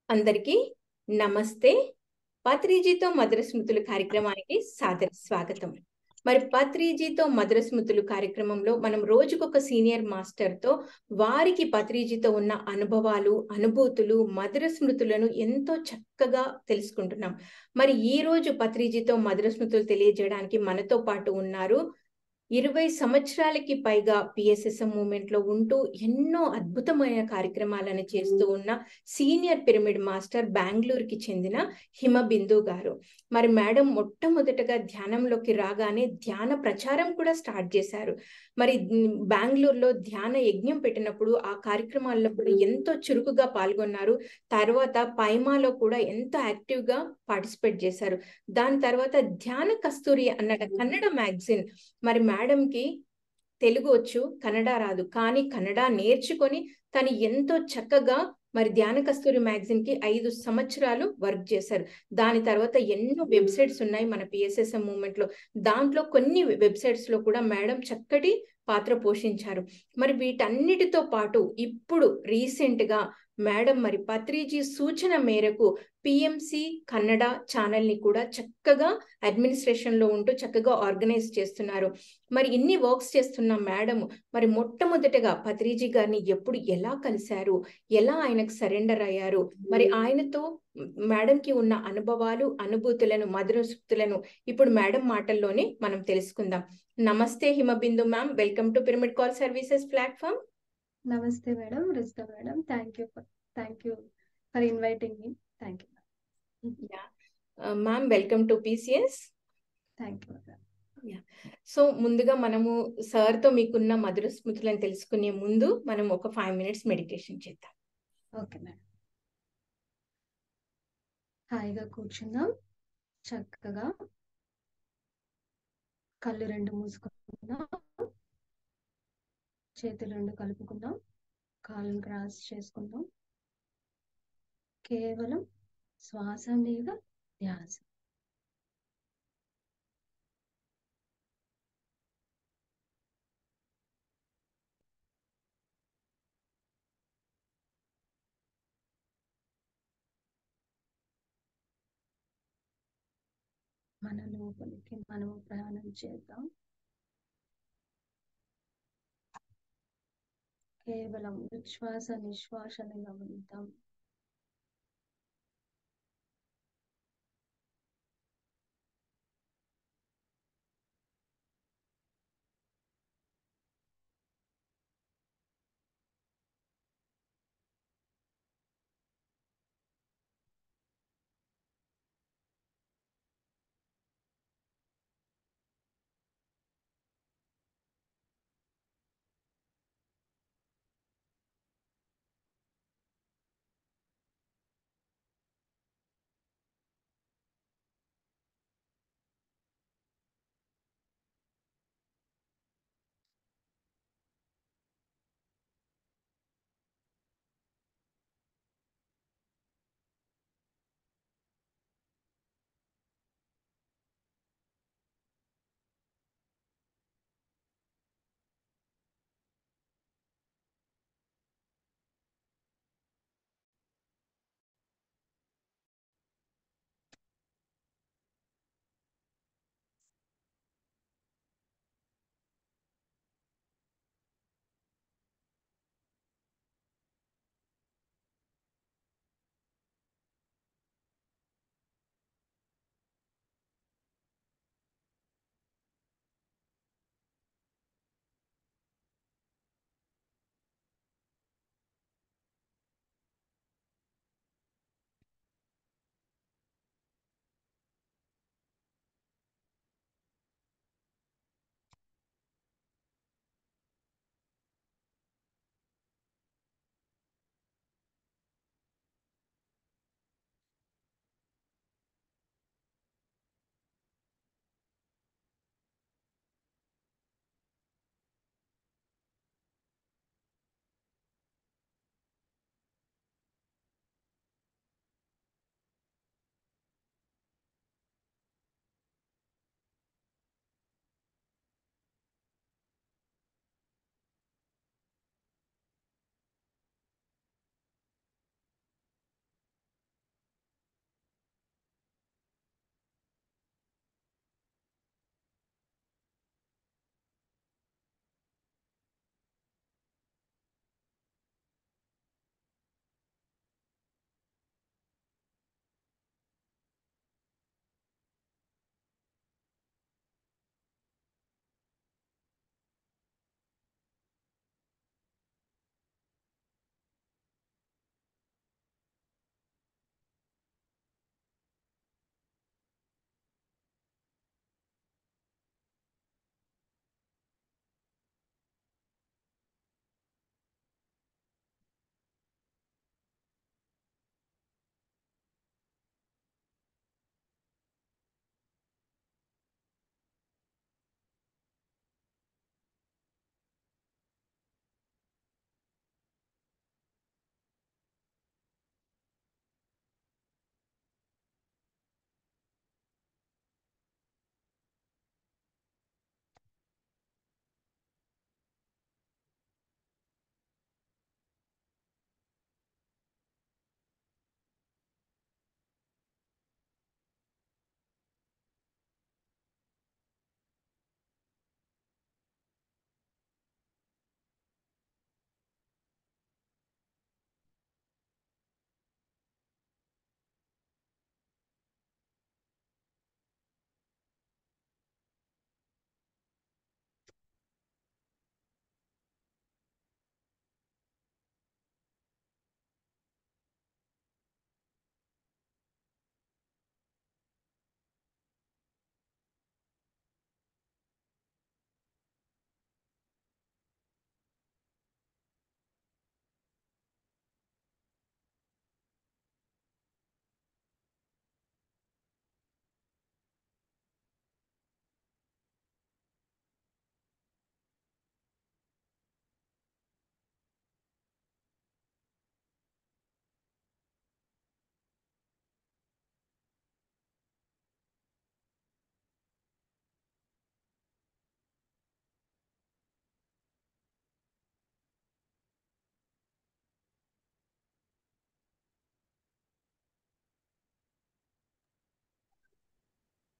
అందరికీ నమస్తే పత్రిజీతో మధుర స్మృతులు కార్యక్రమానికి సాదర స్వాగతం మరి పత్రిజీతో మధుర స్మృతులు కార్యక్రమంలో మనం రోజుకొక సీనియర్ మాస్టర్ తో వారికి పత్రిజీతో ఉన్న అనుభవాలు అనుభూతులు మధుర స్మృతులను ఎంతో చక్కగా తెలుసుకుంటున్నాం మరి ఈ రోజు పత్రిజీతో మధుర స్మృతులు తెలియజేయడానికి మనతో పాటు ఉన్నారు ఇరవై సంవత్సరాలకి పైగా పిఎస్ఎస్ఎం మూమెంట్ లో ఉంటూ ఎన్నో అద్భుతమైన కార్యక్రమాలను చేస్తూ ఉన్న సీనియర్ పిరమిడ్ మాస్టర్ బెంగళూరుకి చెందిన హిమబిందు గారు మరి మేడం మొట్టమొదటగా ధ్యానంలోకి రాగానే ధ్యాన ప్రచారం కూడా స్టార్ట్ చేశారు మరి బెంగళూరులో ధ్యాన యజ్ఞం పెట్టినప్పుడు ఆ కార్యక్రమాల్లో కూడా ఎంతో చురుకుగా పాల్గొన్నారు తర్వాత పైమాలో కూడా ఎంతో యాక్టివ్ గా పార్టిసిపేట్ చేశారు దాని తర్వాత ధ్యాన కస్తూరి అన్నట కన్నడ మ్యాగజిన్ మరి మేడంకి తెలుగు వచ్చు కన్నడ రాదు కానీ కన్నడ నేర్చుకొని తను ఎంతో చక్కగా మరి ధ్యాన కస్తూరి మ్యాగజిన్ కి ఐదు సంవత్సరాలు వర్క్ చేశారు దాని తర్వాత ఎన్నో వెబ్సైట్స్ ఉన్నాయి మన పిఎస్ఎస్ఎం మూమెంట్ లో దాంట్లో కొన్ని వెబ్సైట్స్ లో కూడా మేడం చక్కటి పాత్ర పోషించారు మరి వీటన్నిటితో పాటు ఇప్పుడు రీసెంట్ గా మేడం మరి పత్రిజీ సూచన మేరకు పిఎంసి కన్నడ ఛానల్ ని కూడా చక్కగా అడ్మినిస్ట్రేషన్ లో ఉంటూ చక్కగా ఆర్గనైజ్ చేస్తున్నారు మరి ఇన్ని వర్క్స్ చేస్తున్న మేడం మరి మొట్టమొదటిగా పత్రిజీ గారిని ఎప్పుడు ఎలా కలిశారు ఎలా ఆయనకు సరెండర్ అయ్యారు మరి ఆయనతో మేడంకి ఉన్న అనుభవాలు అనుభూతులను మధురస్ఫుతులను ఇప్పుడు మేడం మాటల్లోనే మనం తెలుసుకుందాం నమస్తే Himabindu ma'am welcome to Pyramid call services platform నమస్తే madam Rijitha madam thank you thank you for inviting me thank you ma'am welcome to PCS thank you madam so ముందుగా మనము సార్ తో మీకున్న మధుర స్మృతులను తెలుసుకునే ముందు మనం ఒక ఫైవ్ మినిట్స్ మెడిటేషన్ చేద్దాం ఓకే మేడం హాయిగా కూర్చుందాం చక్కగా కళ్ళు రెండు మూసుకుందాం చేతులు రెండు కలుపుకుందాం కాళ్ళను క్రాస్ చేసుకుందాం కేవలం శ్వాస మీద ధ్యాస మన లోపలికి మనము ప్రయాణం చేద్దాం కేవలం ఉచ్ఛ్వాస నిశ్వాసని గమనిద్దాం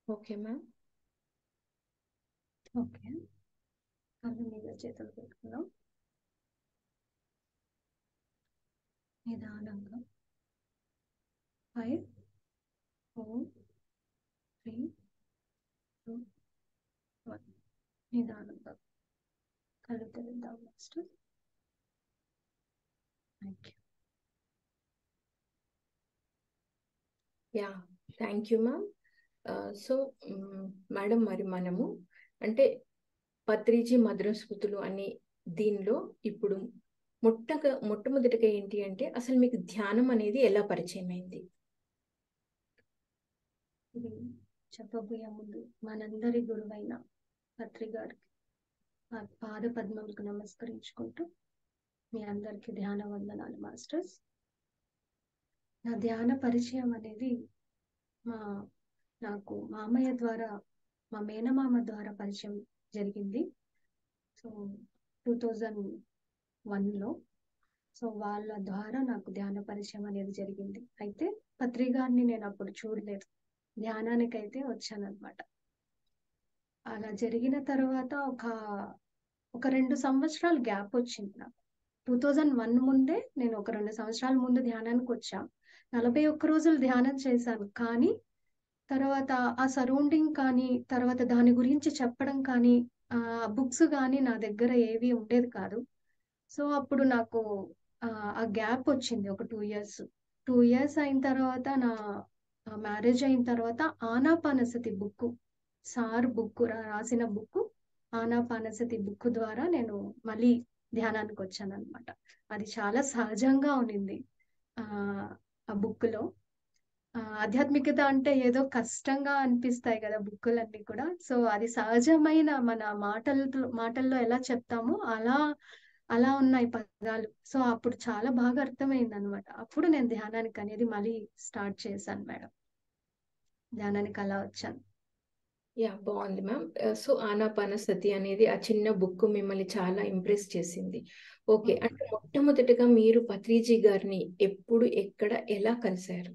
ఓకే మ్యామ్ ఓకే కళ్ళు మీద చేతులు పెట్టుకుందాం నిదానంగా five four three two one నిదానంగా కళ్ళు తెరుద్దాం master thank you ya thank you ma'am so madam మరి మనము అంటే పత్రిజీ మధుర స్మృతులు అనే దీనిలో ఇప్పుడు మొట్టగా మొట్టమొదటిగా ఏంటి అంటే అసలు మీకు ధ్యానం అనేది ఎలా పరిచయం అయింది ఇది చెప్పబోయే ముందు మనందరి గురువైన పత్రి గారికి ఆ పాద పద్మములకు నమస్కరించుకుంటూ మీ అందరికీ ధ్యాన వందనాలు మాస్టర్స్ నా ధ్యాన పరిచయం అనేది మా నాకు మామయ్య ద్వారా మా మేనమామ ద్వారా పరిచయం జరిగింది సో టూ థౌజండ్ వన్లో సో వాళ్ళ ద్వారా నాకు ధ్యాన పరిచయం అనేది జరిగింది అయితే పత్రికాన్ని నేను అప్పుడు చూడలేదు ధ్యానానికైతే వచ్చానన్నమాట అలా జరిగిన తర్వాత ఒక ఒక రెండు సంవత్సరాలు గ్యాప్ వచ్చింది నాకు టూ థౌజండ్ వన్ ముందే నేను ఒక రెండు సంవత్సరాల ముందు ధ్యానానికి వచ్చా నలభై ఒక్క రోజులు ధ్యానం చేశాను కానీ తర్వాత ఆ సరౌండింగ్ కానీ తర్వాత దాని గురించి చెప్పడం కానీ ఆ బుక్స్ కానీ నా దగ్గర ఏవి ఉండేది కాదు సో అప్పుడు నాకు ఆ గ్యాప్ వచ్చింది ఒక టూ ఇయర్స్ టూ ఇయర్స్ అయిన తర్వాత నా మ్యారేజ్ అయిన తర్వాత ఆనాపానసతి బుక్ సార్ బుక్ రాసిన బుక్ ఆనాపానసతి బుక్ ద్వారా నేను మళ్ళీ ధ్యానానికి వచ్చాను అనమాట అది చాలా సహజంగా ఉన్నింది ఆ ఆ బుక్లో ఆధ్యాత్మికత అంటే ఏదో కష్టంగా అనిపిస్తాయి కదా బుక్కులన్నీ కూడా సో అది సహజమైన మన మాటలతో మాటల్లో ఎలా చెప్తామో అలా అలా ఉన్నాయి పదాలు సో అప్పుడు చాలా బాగా అర్థమైంది అనమాట అప్పుడు నేను ధ్యానానికి అనేది మళ్ళీ స్టార్ట్ చేశాను మేడం ధ్యానానికి అలా వచ్చాను యా బాగుంది మ్యామ్ సో ఆనాపానసతి అనేది ఆ చిన్న బుక్ మిమ్మల్ని చాలా ఇంప్రెస్ చేసింది ఓకే అంటే మొట్టమొదటిగా మీరు పత్రిజీ గారిని ఎప్పుడు ఎక్కడ ఎలా కలిశారు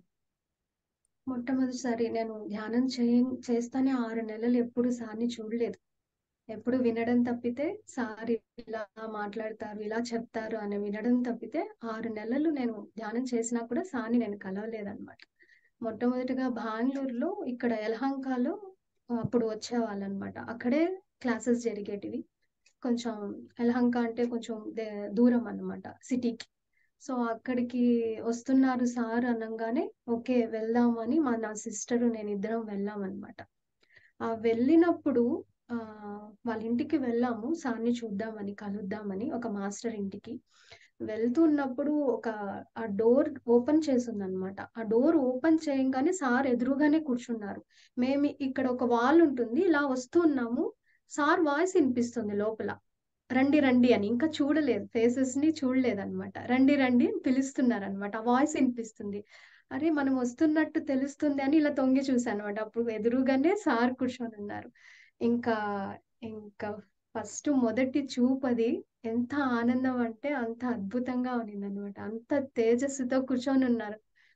మొట్టమొదటిసారి నేను ధ్యానం చేయ చేస్తానే ఆరు నెలలు ఎప్పుడు సార్ని చూడలేదు ఎప్పుడు వినడం తప్పితే సార్ ఇలా మాట్లాడతారు ఇలా చెప్తారు అని వినడం తప్పితే ఆరు నెలలు నేను ధ్యానం చేసినా కూడా సార్ని నేను కలవలేదన్నమాట మొట్టమొదటిగా బెంగళూరులో ఇక్కడ యలహంకలో అప్పుడు వచ్చేవాళ్ళు అనమాట అక్కడే క్లాసెస్ జరిగేటివి కొంచెం యలహంక అంటే కొంచెం దూరం అన్నమాట సిటీకి సో అక్కడికి వస్తున్నారు సార్ అనగానే ఓకే వెళ్దామని మా నా సిస్టరు నేను ఇద్దరం వెళ్ళామన్నమాట ఆ వెళ్ళినప్పుడు ఆ వాళ్ళ ఇంటికి వెళ్ళాము సార్ని చూద్దామని కలుద్దామని ఒక మాస్టర్ ఇంటికి వెళ్తున్నప్పుడు ఒక ఆ డోర్ ఓపెన్ చేసింది అనమాట ఆ డోర్ ఓపెన్ చేయంగానే సార్ ఎదురుగానే కూర్చున్నారు మేము ఇక్కడ ఒక వాల్ ఉంటుంది ఇలా వస్తున్నాము సార్ వాయిస్ వినిపిస్తుంది లోపల రండి రండి అని ఇంకా చూడలేదు ఫేసెస్ ని చూడలేదు అనమాట రండి రండి అని పిలుస్తున్నారు అనమాట ఆ వాయిస్ వినిపిస్తుంది అరే మనం వస్తున్నట్టు తెలుస్తుంది అని ఇలా తొంగి చూసాను అనమాట అప్పుడు ఎదురుగానే సార్ కూర్చొని ఉన్నారు ఇంకా ఇంకా ఫస్ట్ మొదటి చూపు అది ఎంత ఆనందం అంటే అంత అద్భుతంగా ఉన్నింది అనమాట అంత తేజస్సుతో కూర్చొని ఉన్నారు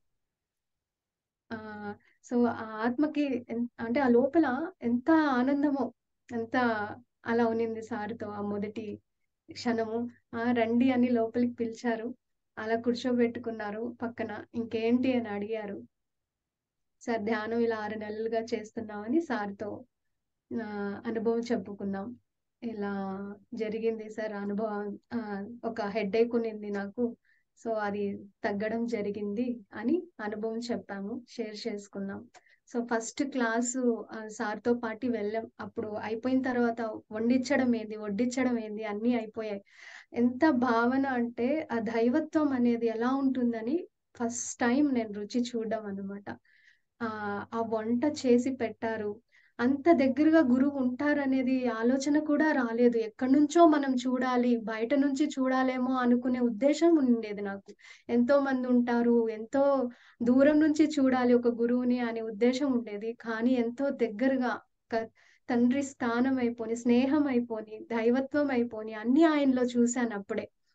ఆ సో ఆ ఆత్మకి అంటే ఆ లోపల ఎంత ఆనందమో ఎంత అలా ఉన్నింది సార్తో ఆ మొదటి క్షణము ఆ రండి అని లోపలికి పిలిచారు అలా కూర్చోబెట్టుకున్నారు పక్కన ఇంకేంటి అని అడిగారు సార్ ధ్యానం ఇలా ఆరు నెలలుగా చేస్తున్నామని సార్తో అనుభవం చెప్పుకున్నాం ఇలా జరిగింది సార్ అనుభవం ఒక హెడ్ ఏక్ ఉన్నింది నాకు సో అది తగ్గడం జరిగింది అని అనుభవం చెప్పాము షేర్ చేసుకున్నాం సో ఫస్ట్ క్లాసు సార్తో పాటు వెళ్ళాం అప్పుడు అయిపోయిన తర్వాత వండించడం ఏంది వడ్డించడం ఏంది అన్నీ అయిపోయాయి ఎంత భావన అంటే ఆ దైవత్వం అనేది ఎలా ఉంటుందని ఫస్ట్ టైం నేను రుచి చూడడం అనమాట ఆ ఆ వంట చేసి పెట్టారు అంత దగ్గరగా గురువు ఉంటారనేది ఆలోచన కూడా రాలేదు ఎక్కడి నుంచో మనం చూడాలి బయట నుంచి చూడాలేమో అనుకునే ఉద్దేశం ఉండేది నాకు ఎంతో మంది ఉంటారు ఎంతో దూరం నుంచి చూడాలి ఒక గురువుని అనే ఉద్దేశం ఉండేది కానీ ఎంతో దగ్గరగా తండ్రి స్థానం అయిపోని స్నేహం అయిపోని దైవత్వం అయిపోని అన్ని ఆయనలో చూశాను అప్పుడే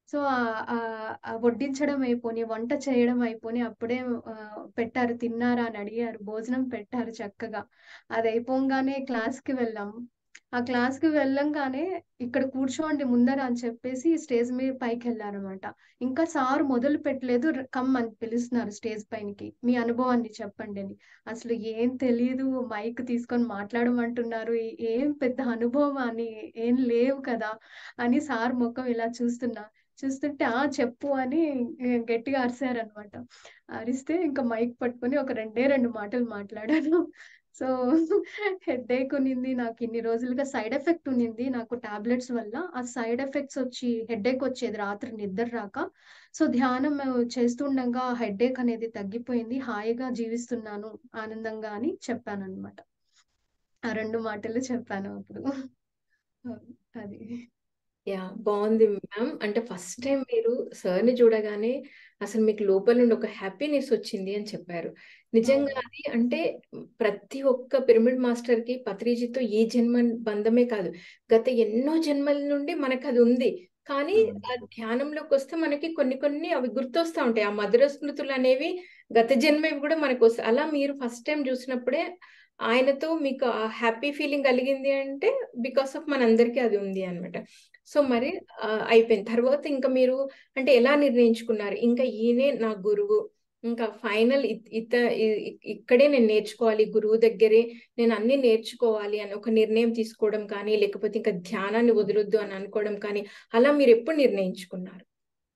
సో ఆహ్, ఆహ్, ఆహ్, వడ్డించడం అయిపోని, వంట చేయడం అయిపోని అప్పుడే ఆహ్, పెట్టారు. తిన్నారా అని అడిగారు. భోజనం పెట్టారు చక్కగా. అది అయిపోంగానే క్లాస్‌కి వెళ్ళాం. ఆ క్లాస్‌కి వెళ్ళంగానే ఇక్కడ కూర్చోండి ముందర అని చెప్పేసి స్టేజ్ మీద పైకెళ్లారన్నమాట. ఇంకా సార్ మొదలు పెట్టలేదు. ర్ కమ్ అని పిలుస్తున్నారు స్టేజ్ పైనకి. మీ అనుభవాన్ని చెప్పండి అని. అసలు ఏం తెలీదు. మైక్ తీసుకొని మాట్లాడమంటున్నారు. ఏం పెద్ద అనుభవం అని ఏం లేవు కదా! అని సార్ మొఖం ఇలా చూస్తున్నా. చూస్తుంటే ఆ! చెప్పు అని ఆహ్, గట్టిగా అరిసారన్నమాట. అరిస్తే ఇంకా మైక్ పట్టుకొని ఒక రెండే 2 మాటలు మాట్లాడాను. సో హెడేక్ ఉన్నింది. నాకు ఇన్ని రోజులుగా సైడ్ ఎఫెక్ట్ ఉన్నింది నాకు టాబ్లెట్స్ వల్ల. ఆ సైడ్ ఎఫెక్ట్స్ వచ్చి హెడేక్ వచ్చేది రాత్రి నిద్ర రాక. సో ధ్యానం చేస్తుండగా హెడేక్ అనేది తగ్గిపోయింది. హాయిగా జీవిస్తున్నాను ఆనందంగా అని చెప్పానన్నమాట. ఆ 2 మాటలు చెప్పాను అప్పుడు. అది. యాహ్! బావుంది మ్యామ్. అంటే ఫస్ట్ టైమ్ మీరు సార్‌ని చూడగానే అసలు మీకు లోపల నుండి ఒక హ్యాపీనెస్ వచ్చింది అని చెప్పారు. నిజంగా అవును. అది అంటే ప్రతి ఒక్క పిరమిడ్ మాస్టర్‌కి పత్రిజీతో ఈ జన్మ బంధమే కాదు. గత ఎన్నో జన్మల నుండి మనకది ఉంది. కానీ అవును. ఆ ధ్యానంలోకొస్తే మనకి కొన్ని కొన్ని అవి గుర్తొస్తా ఉంటాయి. ఆ మధుర స్మృతులనేవి గత జన్మవి కూడా మనకొస్తాయి. అలా మీరు ఫస్ట్ టైమ్ చూసినప్పుడే ఆయనతో మీకు ఆ హ్యాపీ ఫీలింగ్ కలిగింది అంటే బికాస్ ఆఫ్ మనందరికీ అది ఉంది అన్నమాట. సో మరి ఆహ్, అయిపోయింది. తర్వాత ఇంకా మీరు అంటే ఎలా నిర్ణయించుకున్నారు? ఇంకా ఈయనే నా గురువు. ఇంకా ఫైనల్ ఇత్ ఇత ఇ ఇక్కడే నేను నేర్చుకోవాలి. గురువు దగ్గరే నేను అన్నీ నేర్చుకోవాలి అని ఒక నిర్ణయం తీసుకోవడం కానీ, లేకపోతే ఇంకా ధ్యానాన్ని వదలొద్దు అని అనుకోవడం కానీ, అలా మీరెప్పుడు నిర్ణయించుకున్నారు?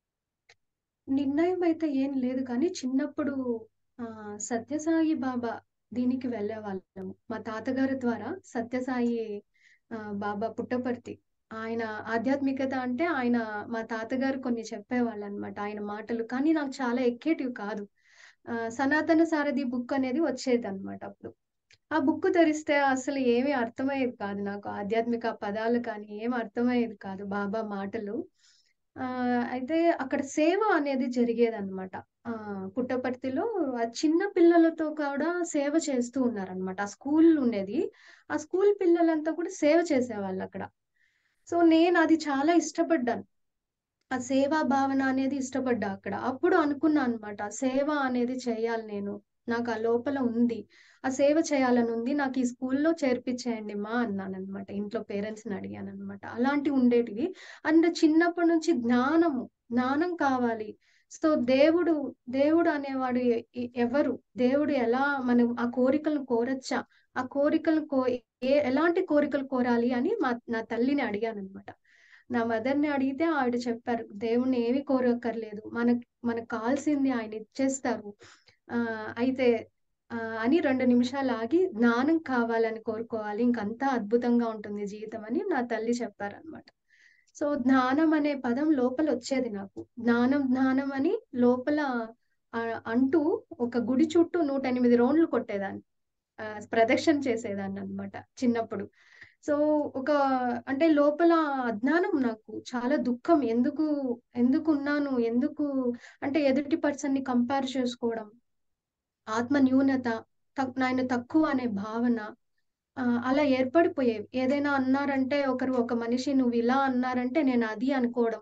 నిర్ణయం అయితే ఏం లేదు కానీ చిన్నప్పుడు ఆహ్, సత్యసాయి బాబా దీనికి వెళ్ళేవాళ్ళము. మా తాతగారి ద్వారా సత్యసాయి ఆహ్, బాబా పుట్టపర్తి. ఆయన ఆధ్యాత్మికత అంటే ఆయన మా తాతగారు కొన్ని చెప్పేవాళ్ళన్నమాట. ఆయన మాటలు. కానీ నాకు చాలా ఎక్కేటివి కాదు. ఆహ్, సనాతన సారథి బుక్ అనేది వచ్చేదన్నమాట అప్పుడు. ఆ బుక్ తెరిస్తే అసలు ఏమి అర్థమయ్యేది కాదు నాకు. ఆధ్యాత్మిక పదాలు కానీ ఏమి అర్థమయ్యేది కాదు బాబా మాటలు. ఆహ్, అయితే అక్కడ సేవ అనేది జరిగేదన్నమాట. ఆహ్, పుట్టపర్తిలో ఆ చిన్న పిల్లలతో కూడా సేవ చేస్తూ ఉన్నారన్నమాట. ఆ స్కూల్ ఉండేది. ఆ స్కూల్ పిల్లలంతా కూడా సేవ చేసేవాళ్ళక్కడ. సో నేనది చాలా ఇష్టపడ్డాను. ఆ సేవా భావన అనేది ఇష్టపడ్డా అక్కడ. అప్పుడు అనుకున్నా అన్నమాట. సేవ అనేది చేయాలి నేను. నాకు ఆ లోపల ఉంది. ఆ సేవ చేయాలని ఉంది. నాకు ఈ స్కూల్‌లో చేర్పించేయండి మా అన్నానన్నమాట. ఇంట్లో పేరెంట్స్‌ని అడిగానన్నమాట. అలాంటివి ఉండేటివి. అండ్ చిన్నప్పటి నుంచి జ్ఞానము, జ్ఞానం కావాలి. సో దేవుడు, దేవుడు అనేవాడు ఎ ఎ ఎవరు? దేవుడు ఎలా మనం ఆ కోరికలను కోరొచ్చా? ఆ కోరికలను కో ఏ ఎలాంటి కోరికలు కోరాలి అని మా నా తల్లిని అడిగానన్నమాట. నా మదర్‌ని అడిగితే ఆవిడ చెప్పారు. దేవుడిని ఏమి కోరక్కర్లేదు. మనకు మనకు కావాల్సింది ఆయన ఇచ్చేస్తారు. ఆహ్, అయితే ఆహ్, అని 2 నిమిషాలు ఆగి జ్ఞానం కావాలని కోరుకోవాలి. ఇంకంతా అద్భుతంగా ఉంటుంది జీవితం అని నా తల్లి చెప్పారన్నమాట. సో జ్ఞానం అనే పదం లోపల వచ్చేది నాకు. జ్ఞానం, జ్ఞానం అని లోపల ఆహ్, అంటూ ఒక గుడి చుట్టూ 108 రౌండ్లు కొట్టేదాన్ని. ఆహ్, ప్రదక్షిణ చేసేదాన్నన్నమాట చిన్నప్పుడు. సో ఒక అంటే లోపల అజ్ఞానం నాకు చాలా దుఃఖం. ఎందుకు ఎందుకున్నాను? ఎందుకు అంటే ఎదుటి పర్సన్‌ని కంపేర్ చేసుకోవడం. ఆత్మ న్యూనత, తక్ నేను తక్కువ అనే భావన ఆహ్, అలా ఏర్పడిపోయేవి. ఏదైనా అన్నారంటే ఒకరు ఒక మనిషి నువ్విలా అన్నారంటే నేను అది అనుకోవడం.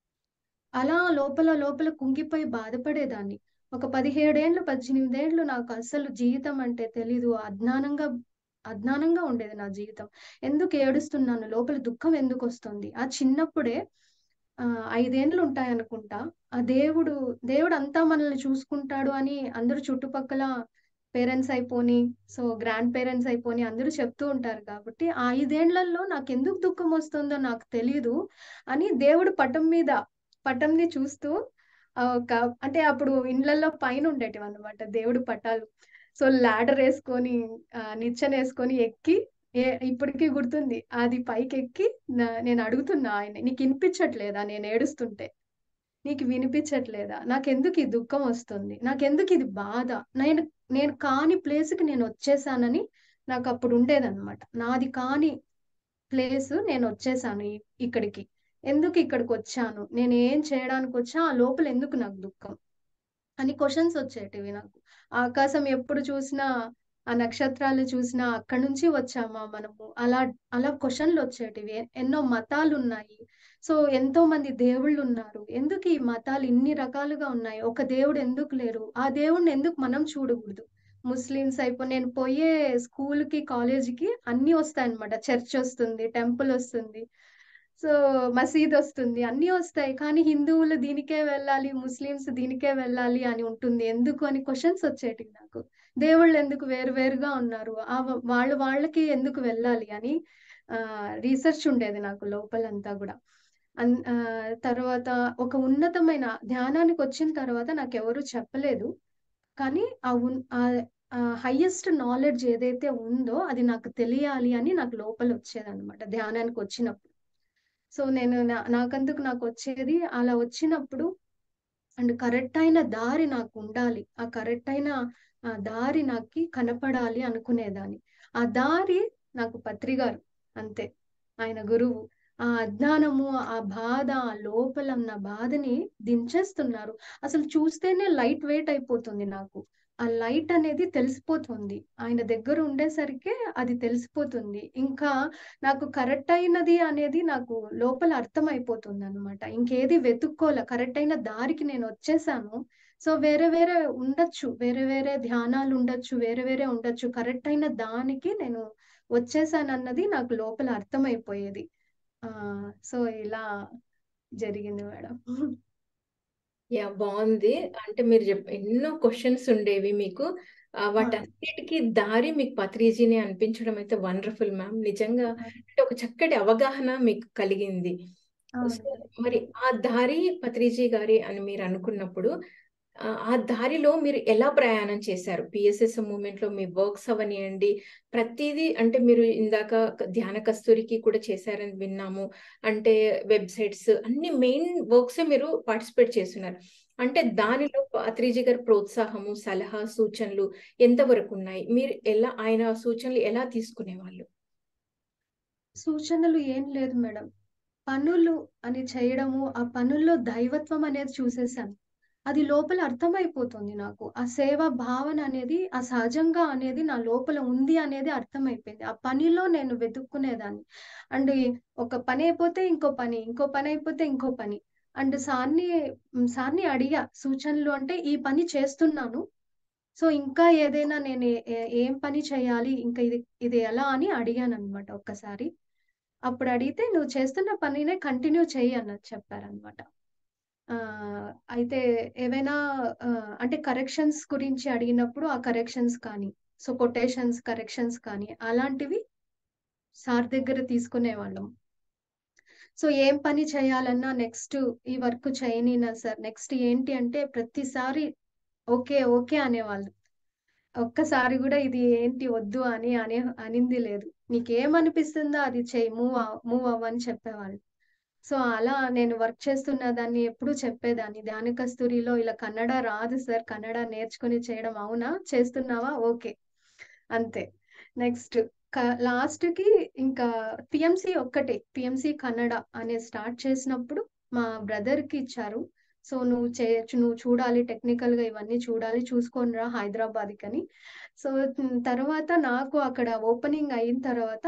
అలా లోపల లోపల కుంగిపోయి బాధపడేదాన్ని. ఒక 17 ఏండ్లు, 18 ఏండ్లు నాకు అసలు జీవితం అంటే తెలీదు. అజ్ఞానంగా అజ్ఞానంగా ఉండేది నా జీవితం. ఎందుకు ఏడుస్తున్నాను? లోపల దుఃఖం ఎందుకొస్తుంది? ఆ చిన్నప్పుడే ఆహ్, 5 ఏండ్లు ఉంటాయనుకుంటా. ఆ దేవుడు, దేవుడు అంతా మనల్ని చూసుకుంటాడు అని అందరూ చుట్టుపక్కల పేరెంట్స్ అయిపోని, సో గ్రాండ్ పేరెంట్స్ అయిపోని అందరూ చెప్తూ ఉంటారు కాబట్టి, ఆ 5 ఏండ్లలో నాకెందుకు దుఃఖం వస్తుందో నాకు తెలీదు అని దేవుడు పటం మీద పటంని చూస్తూ ఆహ్, ఒక అంటే అప్పుడు ఇండ్లల్లో పైన ఉండేటివన్నమాట దేవుడి పటాలు. సో లాడర్ ఏసుకొని ఆహ్, నిచ్చెనేసుకొని ఎక్కి ఏ ఇప్పటికి గుర్తుంది. అది పైకెక్కి నా నేను అడుగుతున్నా ఆయన్ని, "నీకు ఇనిపించట్లేదా నేను ఏడుస్తుంటే? నీకు వినిపించట్లేదా? నాకెందుకు ఈ దుఃఖం వస్తుంది? నాకెందుకు ఇది బాధ? నేను నేను కాని ప్లేస్‌కి నేనొచ్చేసానని" నాకప్పుడు ఉండేదన్నమాట. నాది కాని ప్లేసు నేనొచ్చేసాను ఇ ఇక్కడికి. ఎందుకు ఇక్కడికొచ్చాను? నేనేం చేయడానికొచ్చా? ఆ లోపల ఎందుకు నాకు దుఃఖం? అని క్వెషన్స్ వచ్చేటివి నాకు. ఆకాశం ఎప్పుడు చూసినా, ఆ నక్షత్రాలు చూసినా అక్కడి నుంచి వచ్చామా మనము? అలా అలా క్వెషన్‌లొచ్చేటివి. ఎన్నో మతాలున్నాయి. సో ఎంతో మంది దేవుళ్ళు ఉన్నారు ఎందుకు ఈ మతాలు ఇన్ని రకాలుగా ఉన్నాయి ఒక దేవుడు ఎందుకు లేరు ఆ దేవుడిని ఎందుకు మనం చూడకూడదు ముస్లిమ్స్ అయిపో నేను పోయే స్కూల్కి కాలేజీకి అన్ని వస్తాయి అనమాట చర్చ్ వస్తుంది టెంపుల్ వస్తుంది సో మసీద్ వస్తుంది అన్నీ వస్తాయి కానీ హిందువులు దీనికే వెళ్ళాలి ముస్లిమ్స్ దీనికే వెళ్ళాలి అని ఉంటుంది ఎందుకు అని క్వశ్చన్స్ వచ్చేటివి నాకు దేవుళ్ళు ఎందుకు వేరు వేరుగా ఉన్నారు ఆ వ- వాళ్ళు వాళ్ళకి ఎందుకు వెళ్ళాలి అని ఆ రీసెర్చ్ ఉండేది నాకు లోపలంతా కూడా అన్ ఆ, తర్వాత ఒక ఉన్నతమైన ధ్యానానికి వచ్చిన తర్వాత నాకు ఎవరు చెప్పలేదు కానీ ఆ ఉన్ ఆ హైయెస్ట్ నాలెడ్జ్ ఏదైతే ఉందో అది నాకు తెలియాలి అని నాకు లోపల వచ్చేదన్నమాట ధ్యానానికి వచ్చినప్పుడు సో నేను నా- నాకందుకు నాకు వచ్చేది అలా వచ్చినప్పుడు అండ్ కరెక్ట్ అయిన దారి నాకు ఉండాలి ఆ కరెక్ట్ అయిన ఆ దారి నాకు కనపడాలి అనుకునేదాన్ని ఆ దారి నాకు పత్రిగారు అంతే ఆయన గురువు ఆ అజ్ఞానము ఆ బాధ ఆ లోపల ఉన్న బాధని దించేస్తున్నారు అసలు చూస్తేనే లైట్ వెయిట్ అయిపోతుంది నాకు ఆ లైట్ అనేది తెలిసిపోతుంది ఆయన దగ్గర ఉండేసరికి అది తెలిసిపోతుంది ఇంకా నాకు కరెక్ట్ అయినది అనేది నాకు లోపల అర్థం అయిపోతుంది అనమాట ఇంకేది వెతుక్కోలే కరెక్ట్ అయిన దారికి నేను వచ్చేసాను సో వేరే వేరే ఉండొచ్చు వేరే వేరే ధ్యానాలు ఉండొచ్చు వేరే వేరే ఉండొచ్చు కరెక్ట్ అయిన దానికి నేను వచ్చేసాను అన్నది నాకు లోపల అర్థమైపోయేది ఆ సో ఇలా జరిగింది మేడం యా బాగుంది అంటే మీరు చెప్ ఎన్నో క్వశ్చన్స్ ఉండేవి మీకు ఆ, వాటన్నిటికీ దారి మీకు పత్రిజీని అనిపించడం అయితే వండర్ఫుల్ మ్యామ్ నిజంగా అంటే ఒక చక్కటి అవగాహన మీకు కలిగింది అవును సో మేడం మరి ఆ దారి పత్రిజీ గారి అని మీరు అనుకున్నప్పుడు ఆ ఆ దారిలో మీరు ఎలా ప్రయాణం చేశారు పిఎస్ఎస్ మూమెంట్ లో మీ వర్క్స్ అవనియండి ప్రతిదీ అంటే మీరు ఇందాక ధ్యాన కస్తూరికి కూడా చేశారని విన్నాము అంటే వెబ్సైట్స్ అన్ని మెయిన్ వర్క్స్ మీరు పార్టిసిపేట్ చేస్తున్నారు అంటే దానిలో పత్రిజీ గారి ప్రోత్సాహము సలహా సూచనలు ఎంతవరకు ఉన్నాయి మీరు ఎలా ఆయన సూచనలు ఎలా తీసుకునేవాళ్ళు సూచనలు ఏం లేదు మేడం పనులు అని చేయడము ఆ పనుల్లో దైవత్వం అనేది చూసేసాను అది లోపల అర్థమైపోతుంది నాకు ఆ సేవా భావన అనేది ఆ సహజంగా అనేది నా లోపల ఉంది అనేది అర్థమైపోయింది ఆ పనిలో నేను వెతుక్కునేదాన్ని అండ్ ఒక పని అయిపోతే ఇంకో పని ఇంకో పని అయిపోతే ఇంకో పని అండ్ సార్ని మ్, సార్ని అడిగా సూచనలు అంటే ఈ పని చేస్తున్నాను సో ఇంకా ఏదైనా నేను ఏ- ఏ- ఏం పని చేయాలి ఇంకా ఇది ఇది ఎలా అని అడిగాను అనమాట ఒక్కసారి అప్పుడు అడిగితే నువ్వు చేస్తున్న పనినే కంటిన్యూ చెయ్యి అన్నది చెప్పారనమాట ఆ అయితే ఏవైనా ఆ, అంటే కరెక్షన్స్ గురించి అడిగినప్పుడు ఆ కరెక్షన్స్ కానీ సో కొటేషన్స్ కరెక్షన్స్ కానీ అలాంటివి సార్ దగ్గర తీసుకునేవాళ్ళం సో ఏం పని చేయాలన్నా నెక్స్ట్ ఈ వర్క్ చేయనినా సార్ నెక్స్ట్ ఏంటి అంటే ప్రతిసారి ఓకే ఓకే అనేవాళ్ళు ఒక్కసారి కూడా ఇది ఏంటి వద్దు అని అనే అనింది లేదు నీకేమనిపిస్తుందో అది చెయ్యి మూవ్ మూవ్ అవ్వని చెప్పేవాళ్ళు సో అలా నేను వర్క్ చేస్తున్న దాన్ని ఎప్పుడు చెప్పేదాన్ని ధ్యాన కస్తూరిలో ఇలా కన్నడ రాదు సార్ కన్నడ నేర్చుకుని చేయడం అవునా చేస్తున్నావా ఓకే అంతే నెక్స్ట్ లాస్ట్ కి ఇంకా పిఎంసి ఒక్కటే పిఎంసి కన్నడ అనే స్టార్ట్ చేసినప్పుడు మా బ్రదర్ కి ఇచ్చారు సో నువ్వు చేయొచ్చు నువ్వు చూడాలి టెక్నికల్ గా ఇవన్నీ చూడాలి చూసుకొని రా హైదరాబాద్ అని సో తర్వాత నాకు అక్కడ ఓపెనింగ్ అయిన తర్వాత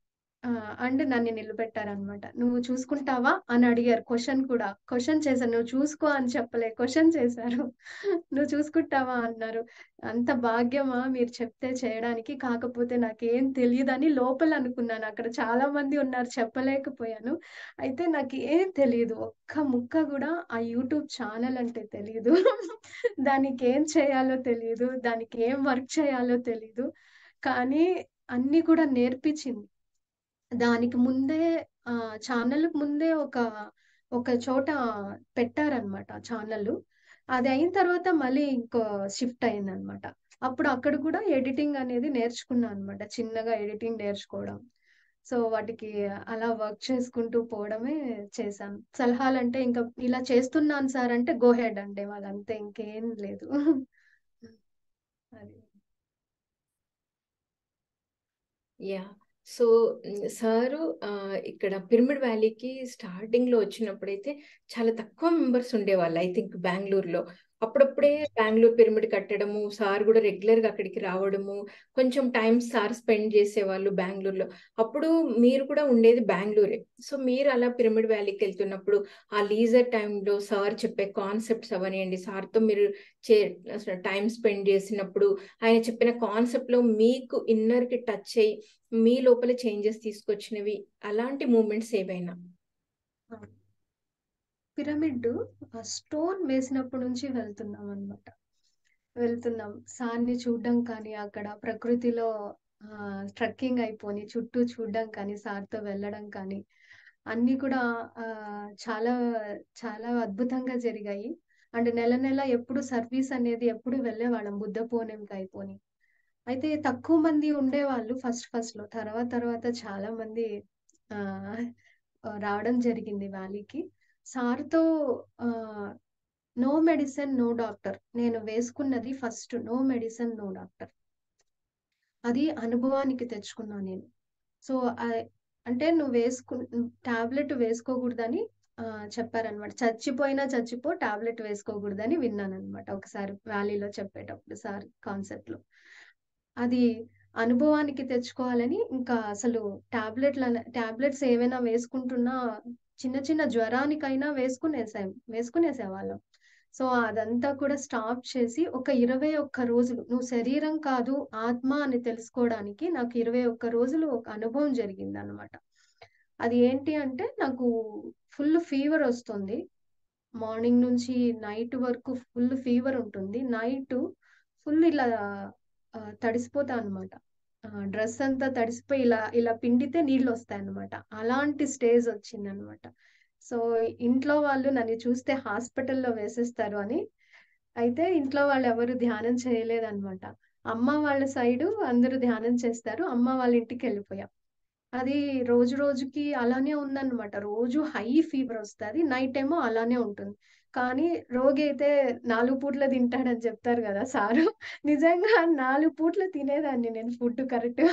అండ్ నన్ను నిలబెట్టారనమాట నువ్వు చూసుకుంటావా అని అడిగారు క్వశ్చన్ కూడా క్వశ్చన్ చేశారు నువ్వు చూసుకో అని చెప్పలే క్వశ్చన్ చేశారు నువ్వు చూసుకుంటావా అన్నారు అంత భాగ్యమా మీరు చెప్తే చేయడానికి కాకపోతే నాకేం తెలియదని లోపల అనుకున్నాను అక్కడ చాలా మంది ఉన్నారు చెప్పలేకపోయాను అయితే నాకు ఏం తెలియదు ఒక్క ముక్క కూడా ఆ యూట్యూబ్ ఛానల్ అంటే తెలియదు దానికి ఏం చేయాలో తెలియదు దానికి ఏం వర్క్ చేయాలో తెలియదు కానీ అన్ని కూడా నేర్పించింది దానికి ముందే ఆ ఛానల్ ముందే ఒక ఒక చోట పెట్టారనమాట ఛానల్ అది అయిన తర్వాత మళ్ళీ ఇంకో షిఫ్ట్ అయిందనమాట అప్పుడు అక్కడ కూడా ఎడిటింగ్ అనేది నేర్చుకున్నాను అనమాట చిన్నగా ఎడిటింగ్ నేర్చుకోవడం సో వాటికి అలా వర్క్ చేసుకుంటూ పోవడమే చేశాను సలహాలు అంటే ఇంకా ఇలా చేస్తున్నాను సార్ అంటే గో హెడ్ అంటే వాళ్ళంతే ఇంకేం లేదు అది యా సో సారు ఇక్కడ పిరమిడ్ వ్యాలీకి స్టార్టింగ్ లో వచ్చినప్పుడైతే చాలా తక్కువ మెంబర్స్ ఉండేవాళ్ళు ఐ థింక్ బెంగళూరులో అప్పుడప్పుడే బెంగుళూరు పిరమిడ్ కట్టడము, సార్ గూడా రెగ్యులర్‌గా అక్కడికి రావడము, కొంచెం టైమ్ సార్ స్పెండ్ చేసేవాళ్ళు బెంగుళూరులో. అప్పుడు మీరు కూడా ఉండేది బెంగుళూరే. సో, మీరు అలా పిరమిడ్ వ్యాలీకెళ్తున్నప్పుడు, ఆ లీజర్ టైమ్‌లో సార్ చెప్పే కాన్సెప్ట్స్ అవ్వనియండి, సార్‌తో మీరు చే అసలు టైమ్ స్పెండ్ చేసినప్పుడు, ఆయన చెప్పిన కాన్సెప్ట్‌లో మీకు ఇన్నర్‌కి టచ్ అయ్యి, మీ లోపల చేంజెస్ తీసుకొచ్చినవి, అలాంటి మూమెంట్స్ ఏవైనా? ఆ! పిరమిడ్ ఆ స్టోన్ వేసినప్పటి నుంచి వెళ్తున్నామనమాట. వెళ్తున్నాం. సార్‌ని చూడడం కానీ, అక్కడ ప్రకృతిలో ఆహ్, ట్రెక్కింగ్ అయిపోని చుట్టూ చూడడం కానీ, సార్‌తో వెళ్ళడం కానీ, అన్నీ కూడా ఆహ్, చాలా చాలా అద్భుతంగా జరిగాయి. అండ్ నెల నెల ఎప్పుడు సర్వీస్ అనేది ఎప్పుడు వెళ్ళేవాళ్ళం బుద్ధ పూర్ణిమకి అయిపోని. అయితే తక్కువ మంది ఉండేవాళ్ళు ఫస్ట్ ఫస్ట్‌లో. తర్వాత తర్వాత చాలా మంది ఆహ్, ఆహ్, రావడం జరిగింది వ్యాలీకి. సార్‌తో ఆహ్, నో మెడిసిన్, నో డాక్టర్. నేను వేసుకున్నది first no medicine, no doctor. అది అనుభవానికి తెచ్చుకున్నా నేను. సో, ఆహ్, అంటే నువ్వు వేసుకు టాబ్లెట్ వేసుకోకూడదని ఆహ్, చెప్పారనమాట. చచ్చిపోయినా చచ్చిపో టాబ్లెట్ వేసుకోకూడదని విన్నాననమాట. ఒకసారి వ్యాలీలో చెప్పేటప్పుడు సార్ కాన్సెప్ట్‌లో. అది అనుభవానికి తెచ్చుకోవాలని ఇంకా అసలు టాబ్లెట్‌లన టాబ్లెట్స్ ఏవైనా వేసుకుంటున్నా చిన్న చిన్న జ్వరానికైనా వేసుకునేసాం వేసుకునేసేవాళ్ళం. సో, అదంతా కూడా స్టాప్ చేసి ఒక 21 రోజులు నువ్వు శరీరం కాదు ఆత్మ అని తెలుసుకోవడానికి నాకు 21 రోజులు ఒక అనుభవం జరిగిందనమాట. అది ఏంటి అంటే నాకు ఫుల్ ఫీవర్ ఒస్తుంది. మార్నింగ్ నుంచి నైట్ వరకు ఫుల్ ఫీవర్ ఉంటుంది. నైటు ఫుల్ ఇలా ఆహ్, తడిసిపోతా అనమాట. ఆహ్, డ్రెస్ అంతా తడిసిపోయి ఇలా ఇలా పిండితే నీళ్లొస్తాయన్నమాట. అలాంటి స్టేజ్ ఒచ్చిందనమాట. సో, ఇంట్లో వాళ్ళు నన్ను చూస్తే హాస్పిటల్‌లో వేసేస్తారు అని, అయితే ఇంట్లో వాళ్ళెవరు ధ్యానం చేయలేదనమాట. అమ్మ వాళ్ళ సైడు అందరూ ధ్యానం చేస్తారు. అమ్మ వాళ్ళ ఇంటికెళ్ళిపోయాం. అది రోజు రోజుకి అలానే ఉందన్నమాట. రోజు హై ఫీవర్ ఒస్తది. నైట్ ఏమో అలానే ఉంటుంది. కానీ రోగైతే 4 పూట్ల తింటాడని చెప్తారు గదా సారు. నిజంగా 4 పూట్ల తినేదాన్ని నేను ఫుడ్ కరెక్ట్‌గా.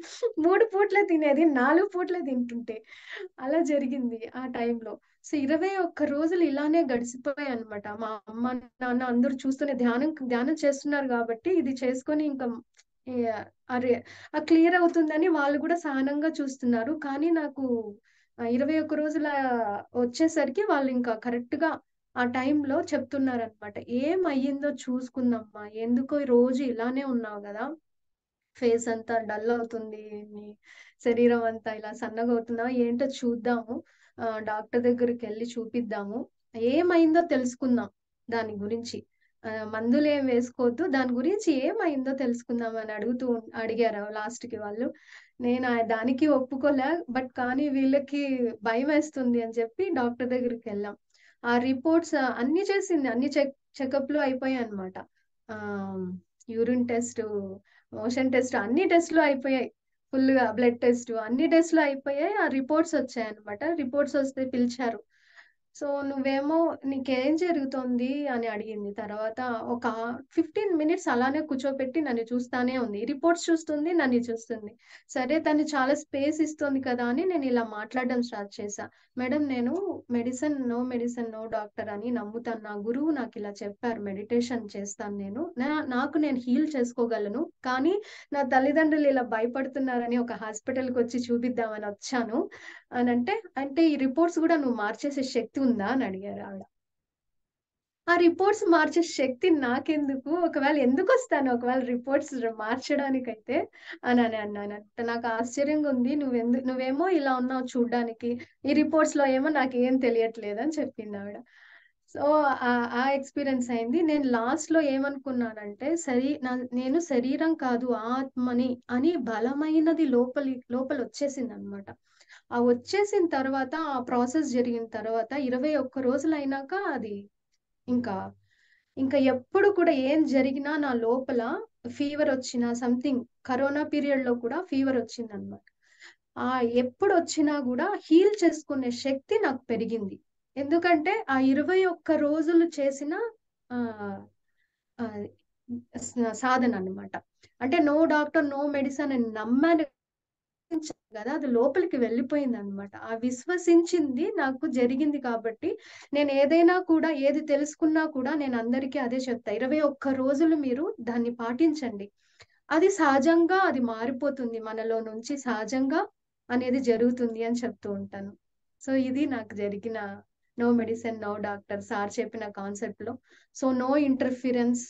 3 పూట్ల తినేది 4 పూట్ల తింటుంటే. అలా జరిగింది ఆ టైంలో. సో, 21 రోజులు ఇలానే గడిసిపోయాయన్నమాట. మా అమ్మ, నాన్న అందరూ చూస్తూనే ధ్యానం ధ్యానం చేస్తున్నారు గాబట్టి ఇది చేసుకొని ఇంకా యాహ్! అరే ఆ క్లియర్ అవుతుందని వాళ్ళు గూడా సహనంగా చూస్తున్నారు. కానీ నాకు ఆహ్, 21 రోజుల వచ్చేసరికి వాళ్ళింకా కరెక్ట్‌గా ఆ టైంలో చెప్తున్నారనమాట. "ఏమయ్యిందో చూసుకుందమ్మా. ఎందుకో రోజు ఇలానే ఉన్నావు గదా! ఫేస్ అంతా డల్ అవుతుంది. నీ శరీరం అంతా ఇలా సన్నగవుతున్నావు. ఏంటో చూద్దాము. ఆహ్, డాక్టర్ దగ్గరికెళ్లి చూపిద్దాము. ఏమైందో తెలుసుకుందాం దాని గురించి. ఆహ్, మందులేం వేసుకోవద్దు. దాని గురించి ఏమైందో తెలుసుకుందాం" అని అడుగుతూ అడిగారు లాస్ట్‌కి వాళ్ళు. నేను ఆహ్, దానికి ఒప్పుకోలే. బట్ కానీ వీళ్ళకి భయమేస్తుంది అని చెప్పి డాక్టర్ దగ్గరికెళ్ళాం. ఆ రిపోర్ట్స్ అన్నీ చేసింది. అన్ని చెక్ చెకప్‌లు అయిపోయాయన్నమాట. ఆహ్, యూరిన్ టెస్టు, మోషన్ టెస్ట్ అన్ని టెస్ట్‌లు అయిపోయాయి. ఫుల్‌గా బ్లడ్ టెస్ట్ అన్ని టెస్ట్‌లు అయిపోయాయి. ఆ రిపోర్ట్స్ వచ్చాయన్నమాట. రిపోర్ట్స్ వస్తే పిలిచారు. సో, "నువ్వేమో నీకేం జరుగుతోంది?" అని అడిగింది. తర్వాత ఒక 15 మినిట్స్ అలానే కూర్చోపెట్టి నన్ను చూస్తానే ఉంది. రిపోర్ట్స్ చూస్తుంది, నన్ను చూస్తుంది. సరే తను చాలా స్పేస్ ఇస్తుంది కదా! అని నేను ఇలా మాట్లాడడం స్టార్ట్ చేశా. "మేడం నేను medicine no medicine, no doctor అని నమ్ముతాను. నా గురువు నాకిలా చెప్పారు. మెడిటేషన్ చేస్తాను నేను. నా నాకు నేను హీల్ చేసుకోగలను. కానీ నా తల్లిదండ్రులు ఇలా భయపడుతున్నారని ఒక హాస్పిటల్‌కొచ్చి చూపిద్దామని వచ్చాను" అనంటే, "అంటే ఈ రిపోర్ట్స్ గూడా నువ్వు మార్చేసే శక్తి ఉందా?" అని అడిగారు ఆవిడ. ఆ రిపోర్ట్స్ మార్చే శక్తి నాకెందుకు? ఒకవేళ ఎందుకొస్తాను ఒకవేళ రిపోర్ట్స్ మార్చడానికైతే అనని అన్నానంట. నాకు ఆశ్చర్యంగా ఉంది. నువ్వెందు నువ్వేమో ఇలా ఉన్నావు చూడ్డానికి. ఈ రిపోర్ట్స్‌లో ఏమో నాకేం తెలియట్లేదని చెప్పిందావిడ. సో, ఆహ్, ఆ ఎక్స్‌పీరియన్స్ అయింది. నేను లాస్ట్‌లో ఏమనుకున్నానంటే, సరి న నేను శరీరం కాదు ఆత్మని అని బలమైనది లోపలి లోపలొచ్చేసిందనమాట. ఆ వచ్చేసిన తర్వాత ఆ ప్రాసెస్ జరిగిన తర్వాత 21 రోజులయినాక అది ఇంకా, ఇంకా ఎప్పుడు కూడా ఏం జరిగినా నా లోపల ఫీవరొచ్చినా సంథింగ్ కరోనా పీరియడ్‌లో కూడా ఫీవరొచ్చిందనమాట. ఆ! ఎప్పుడొచ్చినా గూడా హీల్ చేసుకునే శక్తి నాకు పెరిగింది. ఎందుకంటే ఆ 21 రోజులు చేసిన ఆహ్, ఆహ్, స సాధననమాట. అంటే నో డాక్టర్, నో మెడిసిన్ అని నమ్మాను కదా అది లోపలికి వెళ్ళిపోయింది అనమాట ఆ విశ్వసించింది నాకు జరిగింది కాబట్టి నేను ఏదైనా కూడా ఏది తెలుసుకున్నా కూడా నేను అందరికీ అదే చెప్తా ఇరవై ఒక్క రోజులు మీరు దాన్ని పాటించండి అది సహజంగా అది మారిపోతుంది మనలో నుంచి సహజంగా అనేది జరుగుతుంది అని చెప్తూ ఉంటాను సో ఇది నాకు జరిగిన no medicine no doctor sir చెప్పిన కాన్సెప్ట్ లో so no interference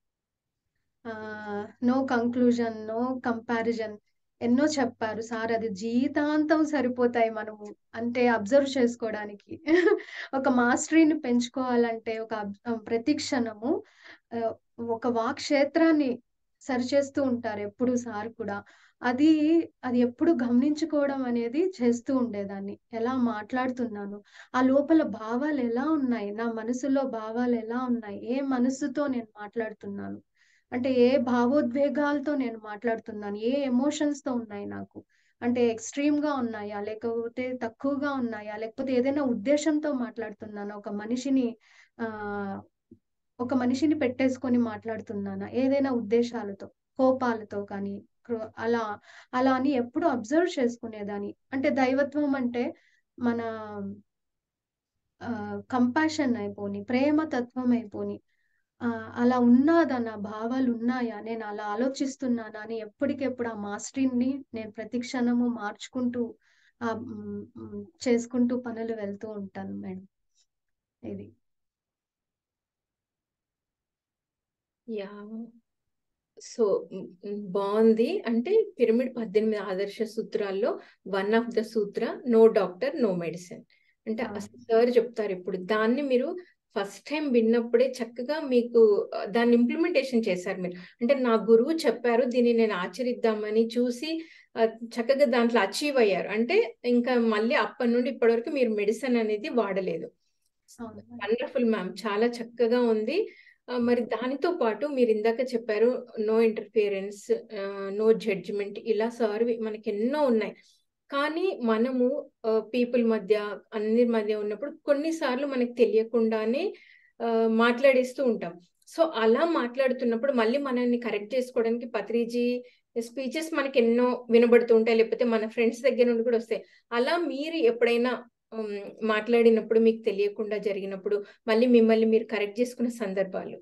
no conclusion no comparison ఎన్నో చెప్పారు సార్ అది జీవితాంతం సరిపోతాయి మనము అంటే అబ్జర్వ్ చేసుకోవడానికి ఒక మాస్టరీని పెంచుకోవాలంటే ఒక అబ్- ప్రతి క్షణము ఆ, ఒక వాక్ క్షేత్రాన్ని సరిచేస్తూ ఉంటారు ఎప్పుడు సార్ కూడా అది అది ఎప్పుడు గమనించుకోవడం అనేది చేస్తూ ఉండేదాన్ని ఎలా మాట్లాడుతున్నాను ఆ లోపల భావాలు ఎలా ఉన్నాయి నా మనసులో భావాలు ఎలా ఉన్నాయి ఏ మనసుతో నేను మాట్లాడుతున్నాను అంటే ఏ భావోద్వేగాలతో నేను మాట్లాడుతున్నాను ఏ ఎమోషన్స్ తో ఉన్నాయి నాకు అంటే ఎక్స్ట్రీమ్ గా ఉన్నాయా లేకపోతే తక్కువగా ఉన్నాయా లేకపోతే ఏదైనా ఉద్దేశంతో మాట్లాడుతున్నానా ఒక మనిషిని ఆ ఒక మనిషిని పెట్టేసుకొని మాట్లాడుతున్నానా ఏదైనా ఉద్దేశాలతో కోపాలతో కానీ క్రో- అలా అలా అని ఎప్పుడు అబ్జర్వ్ చేసుకునేదాన్ని అంటే దైవత్వం అంటే మన కంపాషన్ అయిపోని ప్రేమ తత్వం అయిపోని ఆ, అలా ఉన్నాదా నా భావాలు ఉన్నాయా నేను అలా ఆలోచిస్తున్నానా అని ఎప్పటికెప్పుడు ఆ మాస్టరీని నేను ప్రతి క్షణము మార్చుకుంటూ ఆ మ్, మ్, చేసుకుంటూ పనులు వెళ్తూ ఉంటాను మేడం ఇది యా సో మ్, మ్, బాగుంది అంటే పిరమిడ్ పద్దెనిమిది ఆదర్శ సూత్రాల్లో one of the sutra no doctor no medicine అంటే అవును. అసలు సార్ చెప్తారు ఇప్పుడు దాన్ని మీరు ఫస్ట్ టైం విన్నప్పుడే చక్కగా మీకు ఆ, దాన్ని ఇంప్లిమెంటేషన్ చేశారు మీరు అంటే నా గురువు చెప్పారు దీన్ని నేను ఆచరిద్దామని చూసి ఆ, చక్కగా దాంట్లో అచీవ్ అయ్యారు అంటే ఇంకా మళ్ళీ అప్పటి నుండి ఇప్పటి వరకు మీరు మెడిసిన్ అనేది వాడలేదు అవును మేడం. వండర్ఫుల్ మ్యామ్ చాలా చక్కగా ఉంది ఆ, మరి దానితో పాటు మీరు ఇందాక చెప్పారు నో ఇంటర్ఫియరెన్స్ నో జడ్జిమెంట్ ఇలా సార్ మనకి ఎన్నో ఉన్నాయి కానీ మనము పీపుల్ మధ్య అందరి మధ్య ఉన్నప్పుడు కొన్నిసార్లు మనకు తెలియకుండానే ఆ, మాట్లాడేస్తూ ఉంటాం సో అలా మాట్లాడుతున్నప్పుడు మళ్ళీ మనల్ని కరెక్ట్ చేసుకోవడానికి పత్రిజీ స్పీచెస్ మనకి ఎన్నో వినబడుతూ ఉంటాయి లేకపోతే మన ఫ్రెండ్స్ దగ్గర నుండి కూడా వస్తాయి అలా మీరు ఎప్పుడైనా ఉమ్, మాట్లాడినప్పుడు మీకు తెలియకుండా జరిగినప్పుడు మళ్ళీ మిమ్మల్ని మీరు కరెక్ట్ చేసుకున్న సందర్భాలు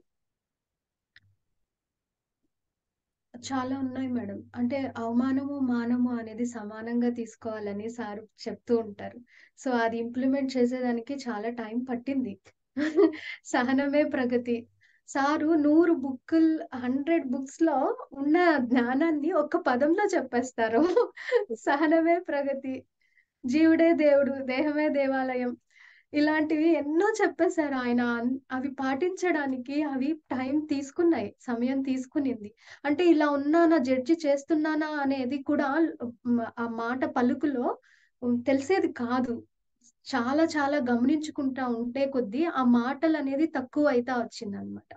చాలా ఉన్నాయి మేడం అంటే అవమానము మానము అనేది సమానంగా తీసుకోవాలని సార్ చెప్తూ ఉంటారు సో అది ఇంప్లిమెంట్ చేసేదానికి చాలా టైం పట్టింది సహనమే ప్రగతి సారు నూరు బుక్కుల్ హండ్రెడ్ బుక్స్ లో ఉన్న జ్ఞానాన్ని ఒక్క పదంలో చెప్పేస్తారు సహనమే ప్రగతి జీవుడే దేవుడు దేహమే దేవాలయం ఇలాంటివి ఎన్నో చెప్పేశారు ఆయన అన్- అవి పాటించడానికి అవి టైం తీసుకున్నాయి సమయం తీసుకునింది అంటే ఇలా ఉన్నానా జడ్జి చేస్తున్నానా అనేది కూడా మ్, ఆ మాట పలుకులో ఉమ్, తెలిసేది కాదు చాలా చాలా గమనించుకుంటా ఉంటే కొద్దీ ఆ మాటలు అనేది తక్కువ అయితా వచ్చింది అనమాట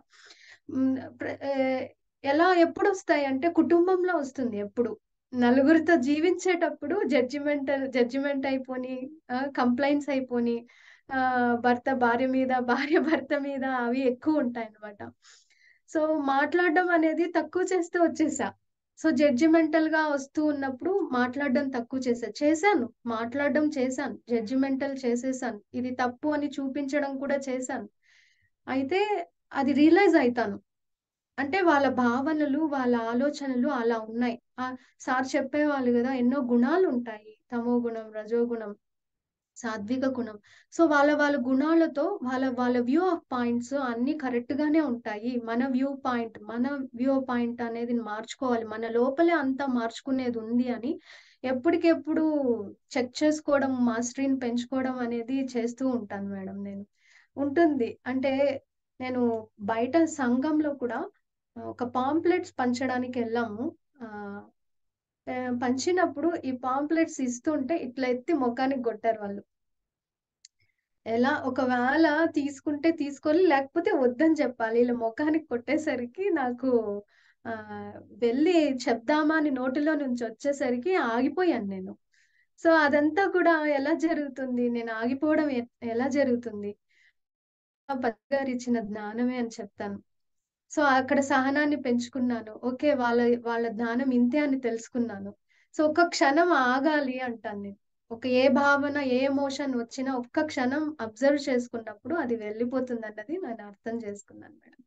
ఎలా ఎప్పుడు వస్తాయి అంటే కుటుంబంలో వస్తుంది ఎప్పుడు నలుగురితో జీవించేటప్పుడు జడ్జిమెంట్ జడ్జిమెంట్ అయిపోని కంప్లైంట్స్ అయిపోని ఆ భర్త భార్య మీద భార్య భర్త మీద అవి ఎక్కువ ఉంటాయి అన్నమాట సో మాట్లాడడం అనేది తక్కువ చేస్తూ వచ్చేసా సో జడ్జిమెంటల్ గా వస్తూ ఉన్నప్పుడు మాట్లాడడం తక్కువ చేసా చేశాను మాట్లాడడం చేశాను జడ్జిమెంటల్ చేసేసాను ఇది తప్పు అని చూపించడం కూడా చేశాను అయితే అది రియలైజ్ అవుతాను అంటే వాళ్ళ భావనలు వాళ్ళ ఆలోచనలు అలా ఉన్నాయి ఆ సార్ చెప్పేవాళ్ళు కదా ఎన్నో గుణాలు ఉంటాయి తమో గుణం రజో గుణం సాత్విక గుణం సో వాళ్ళ వాళ్ళ గుణాలతో వాళ్ళ వాళ్ళ వ్యూ ఆఫ్ పాయింట్స్ అన్ని కరెక్ట్ గానే ఉంటాయి మన వ్యూ పాయింట్ మన వ్యూ పాయింట్ అనేది మార్చుకోవాలి మన లోపలే అంతా మార్చుకునేది ఉంది అని ఎప్పటికెప్పుడు చెక్ చేసుకోవడం మాస్టరీని పెంచుకోవడం అనేది చేస్తూ ఉంటాను మేడం నేను ఉంటుంది అంటే నేను బయట సంఘంలో కూడా ఒక పాంప్లెట్స్ పంచడానికి వెళ్ళాము ఆ ఆ, పంచినప్పుడు ఈ పాంప్లెట్స్ ఇస్తుంటే ఇట్లా ఎత్తి ముఖానికి కొట్టారు వాళ్ళు ఎలా ఒకవేళ తీసుకుంటే తీసుకోవాలి లేకపోతే వద్దని చెప్పాలి ఇలా ముఖానికి కొట్టేసరికి నాకు ఆ వెళ్ళి చెప్దామా అని నోటిలో నుంచి వచ్చేసరికి ఆగిపోయాను నేను సో అదంతా కూడా ఎలా జరుగుతుంది నేను ఆగిపోవడం ఎ- ఎలా జరుగుతుంది ఆ పత్రి గారు ఇచ్చిన జ్ఞానమే అని చెప్తాను సో అక్కడ సహనాన్ని పెంచుకున్నాను ఓకే వాళ్ళ వాళ్ళ జ్ఞానం ఇంతే అని తెలుసుకున్నాను సో ఒక క్షణం ఆగాలి అంటాను నేను ఒక ఏ భావన ఏ ఎమోషన్ వచ్చినా ఒక్క క్షణం అబ్జర్వ్ చేసుకున్నప్పుడు అది వెళ్ళిపోతుంది అన్నది నేను అర్థం చేసుకున్నాను మేడం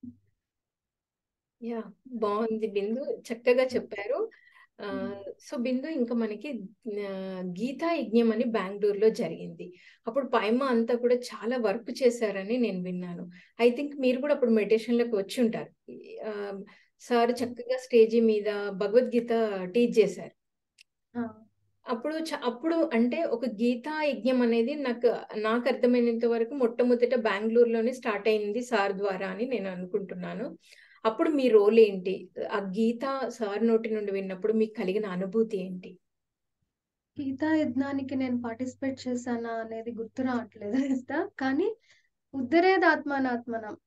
యా బాగుంది బిందు చక్కగా చెప్పారు ఆ, సో బిందు ఇంకా మనకి ఆ, గీతా యజ్ఞం అని బెంగళూరులో జరిగింది అప్పుడు పైమ అంతా కూడా చాలా వర్క్ చేశారని నేను విన్నాను ఐ థింక్ మీరు కూడా అప్పుడు మెడిటేషన్ లోకి వచ్చి ఉంటారు ఆ, సార్ చక్కగా స్టేజీ మీద భగవద్గీత టీచ్ చేశారు ఆ, అప్పుడు చ- అప్పుడు అంటే ఒక గీతా యజ్ఞం అనేది నాకు నాకు అర్థమైనంత వరకు మొట్టమొదట బెంగళూరులోనే స్టార్ట్ అయింది సార్ ద్వారా అని నేను అనుకుంటున్నాను అప్పుడు మీ రోల్ ఏంటి ఆ గీత సార్ నోటి నుండి విన్నప్పుడు మీకు కలిగిన అనుభూతి ఏంటి గీతా యజ్ఞానికి నేను పార్టిసిపేట్ చేశానా అనేది గుర్తు రావట్లేదు ఇస్తా కానీ ఉద్ధరేదాత్మనాత్మనం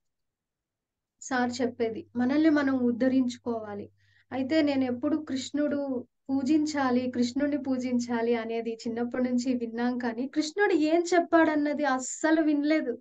సార్ చెప్పేది మనల్ని మనం ఉద్ధరించుకోవాలి అయితే నేను ఎప్పుడు కృష్ణుడు పూజించాలి కృష్ణుడిని పూజించాలి అనేది చిన్నప్పటి నుంచి విన్నాం కానీ కృష్ణుడు ఏం చెప్పాడన్నది అస్సలు వినలేదు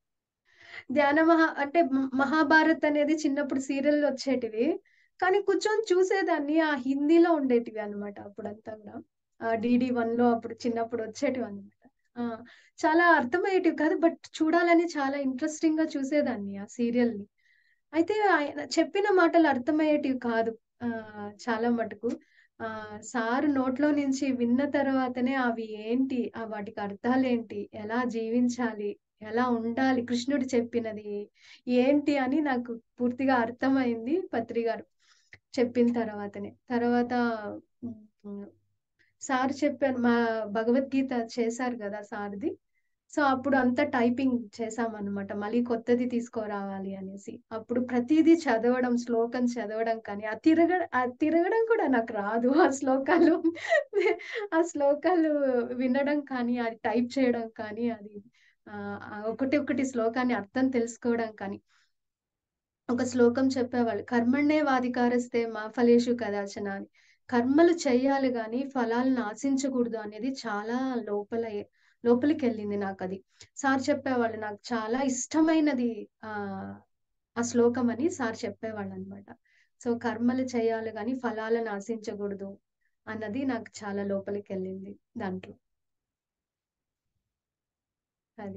ధ్యాన మహా అంటే మ- మహాభారత్ అనేది చిన్నప్పుడు సీరియల్ వచ్చేటివి కానీ కూర్చొని చూసేదాన్ని ఆ హిందీలో ఉండేటివి అన్నమాట అప్పుడంతా కూడా ఆ డిడి వన్ లో అప్పుడు చిన్నప్పుడు వచ్చేటివి అనమాట ఆ చాలా అర్థమయ్యేటివి కాదు బట్ చూడాలని చాలా ఇంట్రెస్టింగ్ గా చూసేదాన్ని ఆ సీరియల్ ని అయితే ఆయన చెప్పిన మాటలు అర్థమయ్యేటివి కాదు ఆ చాలా మటుకు ఆ సారు నోట్లో నుంచి విన్న తర్వాతనే అవి ఏంటి ఆ వాటికి అర్థాలు ఏంటి ఎలా జీవించాలి ఎలా ఉండాలి కృష్ణుడు చెప్పినది ఏంటి అని నాకు పూర్తిగా అర్థమైంది పత్రి గారు చెప్పిన తర్వాతనే తర్వాత ఉమ్, సార్ చెప్పారు మా భగవద్గీత చేశారు కదా సార్ది సో అప్పుడు అంతా టైపింగ్ చేసామన్నమాట మళ్ళీ కొత్తది తీసుకురావాలి అనేసి అప్పుడు ప్రతిదీ చదవడం శ్లోకం చదవడం కానీ ఆ తిరగ ఆ తిరగడం కూడా నాకు రాదు ఆ శ్లోకాలు ఆ శ్లోకాలు వినడం కానీ అది టైప్ చేయడం కానీ అది ఆ ఆ ఒకటి ఒకటి శ్లోకాన్ని అర్థం తెలుసుకోవడం కానీ ఒక శ్లోకం చెప్పేవాళ్ళు కర్మణ్యే వాధికారస్తే మా ఫలేషు కదాచన అని కర్మలు చేయాలి కానీ ఫలాలను ఆశించకూడదు అనేది చాలా లోపల లోపలికి వెళ్ళింది నాకు అది సార్ చెప్పేవాళ్ళు నాకు చాలా ఇష్టమైనది ఆ ఆ శ్లోకం అని సార్ చెప్పేవాళ్ళు అనమాట సో కర్మలు చేయాలి కానీ ఫలాలను ఆశించకూడదు అన్నది నాకు చాలా లోపలికి వెళ్ళింది దాంట్లో అది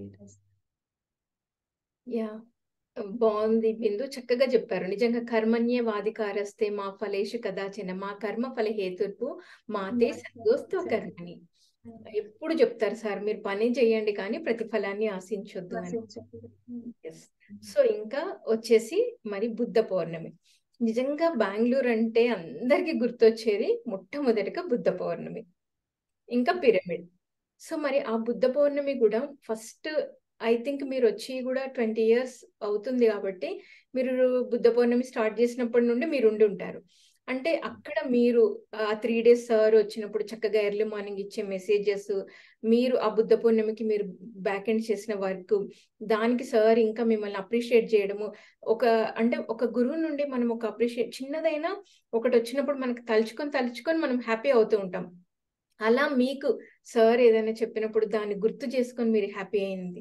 యా బాగుంది బిందు చక్కగా చెప్పారు నిజంగా కర్మణ్యే వాదికారస్తే మా ఫలేషు కదాచన మా కర్మ ఫల హేతుర్పు మాతే సందోస్తో కర్మని ఎప్పుడు చెప్తారు సార్ మీరు పని చేయండి కానీ ప్రతిఫలాన్ని ఆశించొద్దు అని ఎస్ సో ఇంకా వచ్చేసి మరి బుద్ధ పౌర్ణమి నిజంగా బెంగళూరు అంటే అందరికి గుర్తొచ్చేది మొట్టమొదటిగా బుద్ధ పౌర్ణమి ఇంకా పిరమిడ్ సో మరి ఆ బుద్ధ పౌర్ణమి కూడా ఫస్ట్ ఐ థింక్ మీరు వచ్చి కూడా ట్వంటీ ఇయర్స్ అవుతుంది కాబట్టి మీరు బుద్ధ పౌర్ణమి స్టార్ట్ చేసినప్పటి నుండి మీరు ఉండి ఉంటారు అంటే అక్కడ మీరు ఆ త్రీ డేస్ సార్ వచ్చినప్పుడు చక్కగా ఎర్లీ మార్నింగ్ ఇచ్చే మెసేజెస్ మీరు ఆ బుద్ధ పౌర్ణమికి మీరు బ్యాక్ ఎండ్ చేసిన వర్క్ దానికి సార్ ఇంకా మిమ్మల్ని అప్రిషియేట్ చేయడము ఒక అంటే ఒక గురువు నుండి మనం ఒక అప్రిషియేట్ చిన్నదైనా ఒకటి వచ్చినప్పుడు మనకు తలుచుకొని తలుచుకొని మనం హ్యాపీ అవుతూ ఉంటాం అలా మీకు సార్ ఏదైనా చెప్పినప్పుడు దాన్ని గుర్తు చేసుకొని మీరు హ్యాపీ అయింది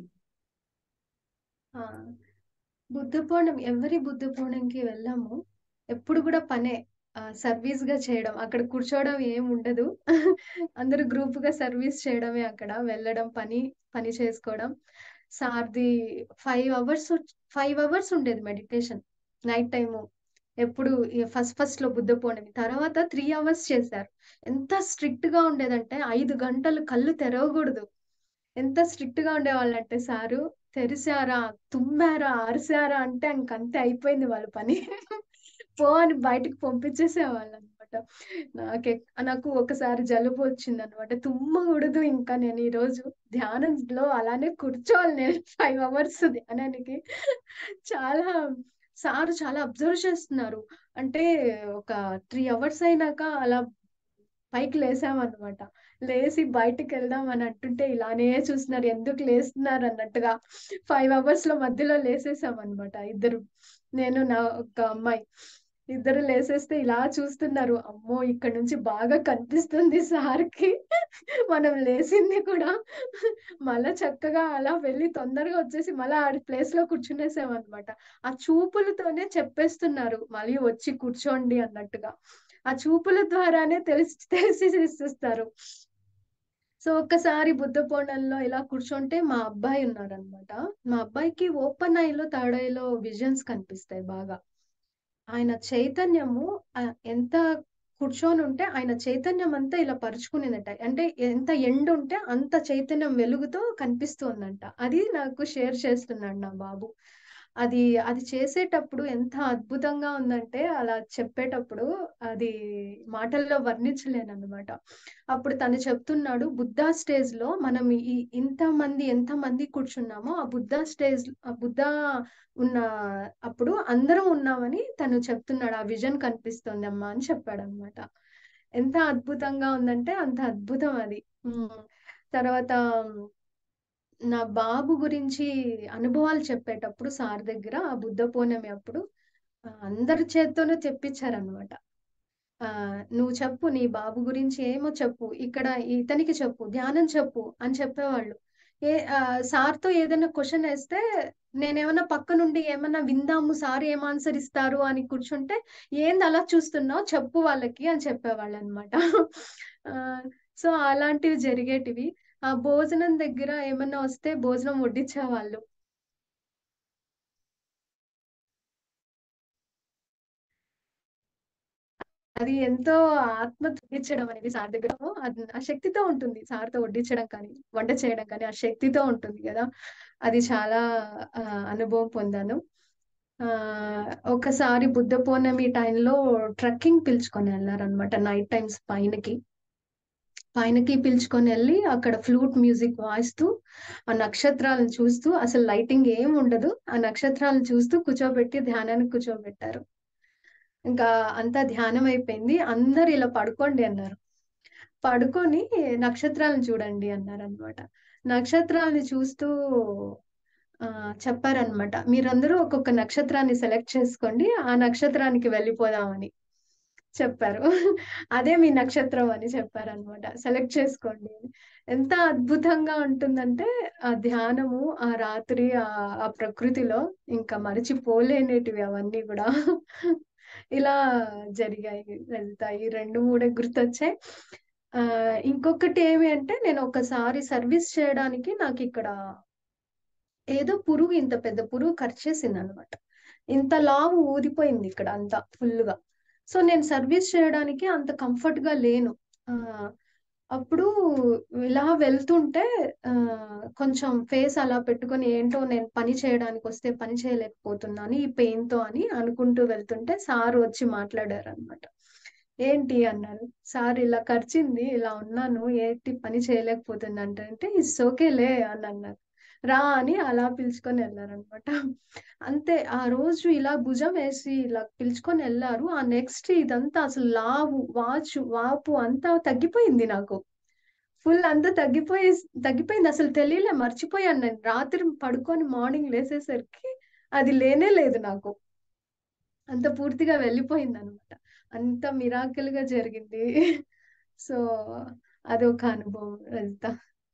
ఆ, బుద్ధ పౌర్ణమి ఎవరి బుద్ధ పౌర్ణమికి వెళ్ళాము ఎప్పుడు కూడా పనే సర్వీస్ గా చేయడం అక్కడ కూర్చోవడం ఏం ఉండదు అందరూ గ్రూప్ గా సర్వీస్ చేయడమే అక్కడ వెళ్ళడం పని పని చేసుకోవడం సార్ది ఫైవ్ అవర్స్ ఫైవ్ అవర్స్ ఉండేది మెడిటేషన్ నైట్ టైము ఎప్పుడు ఫస్ట్ ఫస్ట్ లో బుద్ధ పౌర్ణమి తర్వాత త్రీ అవర్స్ చేశారు ఎంత స్ట్రిక్ట్ గా ఉండేదంటే ఐదు గంటలు కళ్ళు తెరవకూడదు ఎంత స్ట్రిక్ట్ గా ఉండేవాళ్ళంటే సారు తెరిసారా తుమ్మారా అరిసారా అంటే ఇంకంతే అయిపోయింది వాళ్ళ పని పో అని బయటికి పంపించేసేవాళ్ళు అనమాట నాకే నాకు ఒకసారి జలుబు వచ్చింది అనమాట తుమ్మకూడదు ఇంకా నేను ఈ రోజు ధ్యానంలో అలానే కూర్చోవాలి నేను ఫైవ్ అవర్స్ ధ్యానానికి చాలా సార్ చాలా అబ్జర్వ్ చేస్తున్నారు అంటే ఒక త్రీ అవర్స్ అయినాక అలా పైకి లేసామన్నమాట లేసి బయటికి వెళ్దాం అని అంటుంటే ఇలానే చూస్తున్నారు ఎందుకు లేస్తున్నారు అన్నట్టుగా ఫైవ్ అవర్స్ లో మధ్యలో లేసేసాం అనమాట ఇద్దరు నేను నా ఒక అమ్మాయి ఇద్దరు లేసేస్తే ఇలా చూస్తున్నారు అమ్మో ఇక్కడ నుంచి బాగా కనిపిస్తుంది సార్కి మనం లేసింది కూడా మళ్ళా చక్కగా అలా వెళ్ళి తొందరగా వచ్చేసి మళ్ళీ ఆ ప్లేస్ లో కూర్చునేసాం అనమాట ఆ చూపులతోనే చెప్పేస్తున్నారు మళ్ళీ వచ్చి కూర్చోండి అన్నట్టుగా ఆ చూపుల ద్వారానే తెలిసి తెలిసి ఇస్తారు సో ఒక్కసారి బుద్ధ పౌర్ణంలో ఇలా కూర్చుంటే మా అబ్బాయి ఉన్నారనమాట మా అబ్బాయికి ఓపెన్ ఐలో థర్డ్ ఐలో విజన్స్ కనిపిస్తాయి బాగా ఆయన చైతన్యము ఆ, ఎంత కూర్చొని ఉంటే ఆయన చైతన్యం అంతా ఇలా పరుచుకునేదట అంటే ఎంత ఎండ్ ఉంటే అంత చైతన్యం వెలుగుతో కనిపిస్తుందంట అది నాకు షేర్ చేస్తున్నాడు నా బాబు అది అది చేసేటప్పుడు ఎంత అద్భుతంగా ఉందంటే అలా చెప్పేటప్పుడు అది మాటల్లో వర్ణించలేను అనమాట అప్పుడు తను చెప్తున్నాడు బుద్ధా స్టేజ్ లో మనం ఈ ఇంత మంది ఎంత మంది కూర్చున్నామో ఆ బుద్ధా స్టేజ్ ఆ బుద్ధా ఉన్న అప్పుడు అందరం ఉన్నామని తను చెప్తున్నాడు ఆ విజన్ కనిపిస్తుంది అమ్మా అని చెప్పాడు అనమాట ఎంత అద్భుతంగా ఉందంటే అంత అద్భుతం అది ఉమ్. తర్వాత నా బాబు గురించి అనుభవాలు చెప్పేటప్పుడు సార్ దగ్గర ఆ బుద్ధ పౌర్ణమి అప్పుడు ఆ, అందరి చేత్తోనూ తెప్పించారనమాట ఆ నువ్వు చెప్పు నీ బాబు గురించి ఏమో చెప్పు ఇక్కడ ఇతనికి చెప్పు ధ్యానం చెప్పు అని చెప్పేవాళ్ళు ఏ ఆ, సార్తో ఏదైనా క్వశ్చన్ వేస్తే నేనేమన్నా పక్క నుండి ఏమన్నా విందాము సార్ ఏం ఆన్సర్ ఇస్తారు అని కూర్చుంటే ఏంది అలా చూస్తున్నావు చెప్పు వాళ్ళకి అని చెప్పేవాళ్ళు అనమాట సో అలాంటివి జరిగేటివి ఆ భోజనం దగ్గర ఏమన్నా వస్తే భోజనం వడ్డించేవాళ్ళు అది ఎంతో ఆత్మ తగ్గించడం అనేది సార్ దగ్గర అది ఆ శక్తితో ఉంటుంది సార్తో వడ్డించడం కానీ వంట చేయడం కానీ ఆ శక్తితో ఉంటుంది కదా అది చాలా ఆ, అనుభవం పొందాను ఆ ఒకసారి బుద్ధ పౌర్ణమి టైంలో ట్రెక్కింగ్ పిలుచుకొని వెళ్ళారనమాట నైట్ టైమ్స్ పైనకి పైనకి పిలుచుకొని వెళ్ళి అక్కడ ఫ్లూట్ మ్యూజిక్ వాయిస్తూ ఆ నక్షత్రాలను చూస్తూ అసలు లైటింగ్ ఏం ఉండదు ఆ నక్షత్రాలను చూస్తూ కూర్చోబెట్టి ధ్యానానికి కూర్చోబెట్టారు ఇంకా అంతా ధ్యానం అయిపోయింది అందరు ఇలా పడుకోండి అన్నారు పడుకొని నక్షత్రాలను చూడండి అన్నారు అనమాట నక్షత్రాలని చూస్తూ ఆ చెప్పారనమాట మీరందరూ ఒక్కొక్క నక్షత్రాన్ని సెలెక్ట్ చేసుకోండి ఆ నక్షత్రానికి వెళ్ళిపోదామని చెప్పారు అదే మీ నక్షత్రం అని చెప్పారనమాట సెలెక్ట్ చేసుకోండి అని. ఎంత అద్భుతంగా ఉంటుందంటే ఆ ధ్యానము ఆ రాత్రి ఆ ఆ ప్రకృతిలో ఇంకా మరచిపోలేనేటివి అవన్నీ కూడా ఇలా జరిగాయి వెళ్తాయి రెండు మూడే గుర్తొచ్చాయి ఆ ఇంకొకటి ఏమి అంటే నేను ఒకసారి సర్వీస్ చేయడానికి నాకు ఇక్కడ ఏదో పురుగు ఇంత పెద్ద పురుగు కరిచేసింది అనమాట ఇంత లావు ఊదిపోయింది ఇక్కడ అంతా ఫుల్ గా సో నేను సర్వీస్ చేయడానికి అంత కంఫర్ట్ గా లేను ఆ అప్పుడు ఇలా వెళ్తుంటే ఆ కొంచెం ఫేస్ అలా పెట్టుకొని ఏంటో నేను పని చేయడానికి వస్తే పని చేయలేకపోతున్నాను ఈ పెయిన్ తో అని అనుకుంటూ వెళ్తుంటే సార్ వచ్చి మాట్లాడారు అనమాట ఏంటి అన్నారు సార్ ఇలా ఖర్చింది ఇలా ఉన్నాను ఏంటి పని చేయలేకపోతున్నా అంటే ఇట్స్ ఓకేలే అని అన్నారు రా అని అలా పిలుచుకొని వెళ్ళారనమాట అంతే ఆ రోజు ఇలా భుజం వేసి ఇలా పిలుచుకొని వెళ్ళారు ఆ నెక్స్ట్ ఇదంతా అసలు లావు వాచు వాపు అంతా తగ్గిపోయింది నాకు ఫుల్ అంతా తగ్గిపోయి తగ్గిపోయింది అసలు తెలియలే మర్చిపోయాను నేను రాత్రి పడుకొని మార్నింగ్ లేసేసరికి అది లేనే లేదు నాకు అంత పూర్తిగా వెళ్ళిపోయింది అనమాట అంత మిరాకిల్ గా జరిగింది సో అదొక అనుభవం వెళ్తా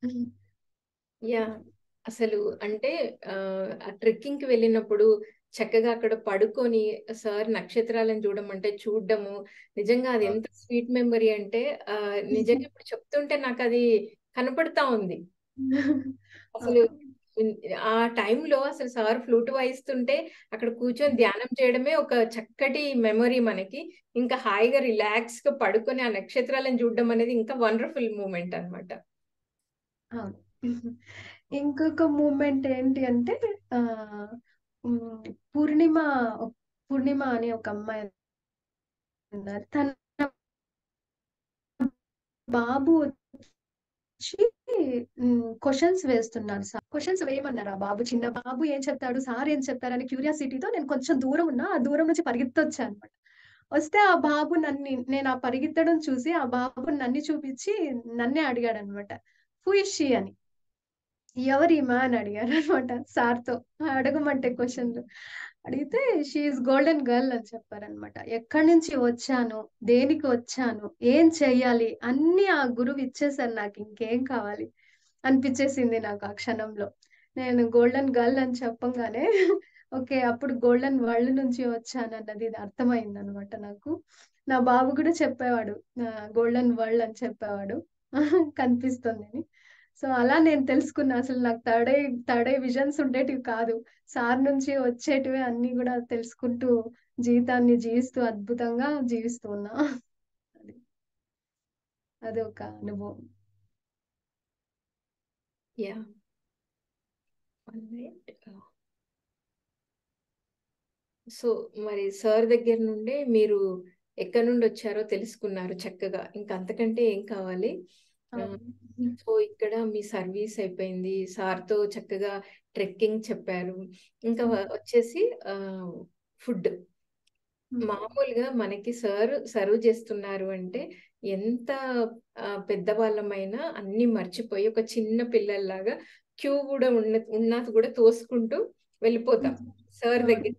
యా అసలు అంటే ఆ ట్రెక్కింగ్ కి వెళ్ళినప్పుడు చక్కగా అక్కడ పడుకొని సార్ నక్షత్రాలను చూడమంటే చూడడము నిజంగా అది ఎంత స్వీట్ మెమరీ అంటే ఆ నిజంగా ఇప్పుడు చెప్తుంటే నాకు అది కనపడతా ఉంది అసలు ఆ టైంలో అసలు సార్ ఫ్లూట్ వాయిస్తుంటే అక్కడ కూర్చొని ధ్యానం చేయడమే ఒక చక్కటి మెమరీ మనకి ఇంకా హాయిగా రిలాక్స్ గా పడుకొని ఆ నక్షత్రాలను చూడడం అనేది ఇంకా వండర్ఫుల్ మూమెంట్ అన్నమాట అవును ఇంకొక మూమెంట్ ఏంటి అంటే ఆ ఉమ్, పూర్ణిమ పూర్ణిమ అనే ఒక అమ్మాయి ఉన్నారు తన బాబు వచ్చి క్వశ్చన్స్ వేస్తున్నాడు సార్ క్వశ్చన్స్ వేయమన్నారు ఆ బాబు చిన్న బాబు ఏం చెప్తాడు సార్ ఏం చెప్తారని క్యూరియాసిటీతో నేను కొంచెం దూరం ఉన్నా ఆ దూరం నుంచి పరిగెత్తొచ్చా అనమాట వస్తే ఆ బాబు నన్ను నేను ఆ పరిగెత్తడం చూసి ఆ బాబు నన్ను చూపించి నన్నే అడిగాడు అనమాట హూ ఇస్ షీ అని ఎవరి మా అని అడిగారు అనమాట సార్తో అడగమంటే క్వశ్చన్లు అడిగితే షీఈస్ గోల్డెన్ గర్ల్ అని చెప్పారనమాట ఎక్కడి నుంచి వచ్చాను దేనికి వచ్చాను ఏం చెయ్యాలి అన్ని ఆ గురువు ఇచ్చేసారు నాకు ఇంకేం కావాలి అనిపించేసింది నాకు ఆ క్షణంలో నేను గోల్డెన్ గర్ల్ అని చెప్పంగానే ఓకే అప్పుడు గోల్డెన్ వరల్డ్ నుంచి వచ్చాను అన్నది ఇది అర్థమైంది అనమాట నాకు నా బాబు కూడా చెప్పేవాడు గోల్డెన్ వరల్డ్ అని చెప్పేవాడు కనిపిస్తుంది అని సో అలా నేను తెలుసుకున్నా అసలు నాకు third eye third eye visions ఉండేటివి కాదు సార్ నుంచి వచ్చేటివి అన్ని కూడా తెలుసుకుంటూ జీవితాన్ని జీవిస్తూ అద్భుతంగా జీవిస్తూ ఉన్నా అది అది ఒక అనుభవం యా వన్ మినిట్ సో మరి సార్ దగ్గర నుండే మీరు ఎక్కడి నుండి వచ్చారో తెలుసుకున్నారు చక్కగా ఇంకా అంతకంటే ఏం కావాలి ఆ, అవును. సో ఇక్కడ మీ సర్వీస్ అయిపోయింది సార్తో చక్కగా ట్రెక్కింగ్ చెప్పారు ఇంకా వ- వచ్చేసి ఫుడ్ ఉమ్. మామూలుగా మనకి సార్ సర్వ్ చేస్తున్నారు అంటే ఎంత ఆ, పెద్దవాళ్ళమైనా అన్ని మర్చిపోయి ఒక చిన్న పిల్లల్లాగా క్యూ కూడా ఉన్న ఉన్నది కూడా తోసుకుంటూ వెళ్ళిపోతాం సార్ దగ్గర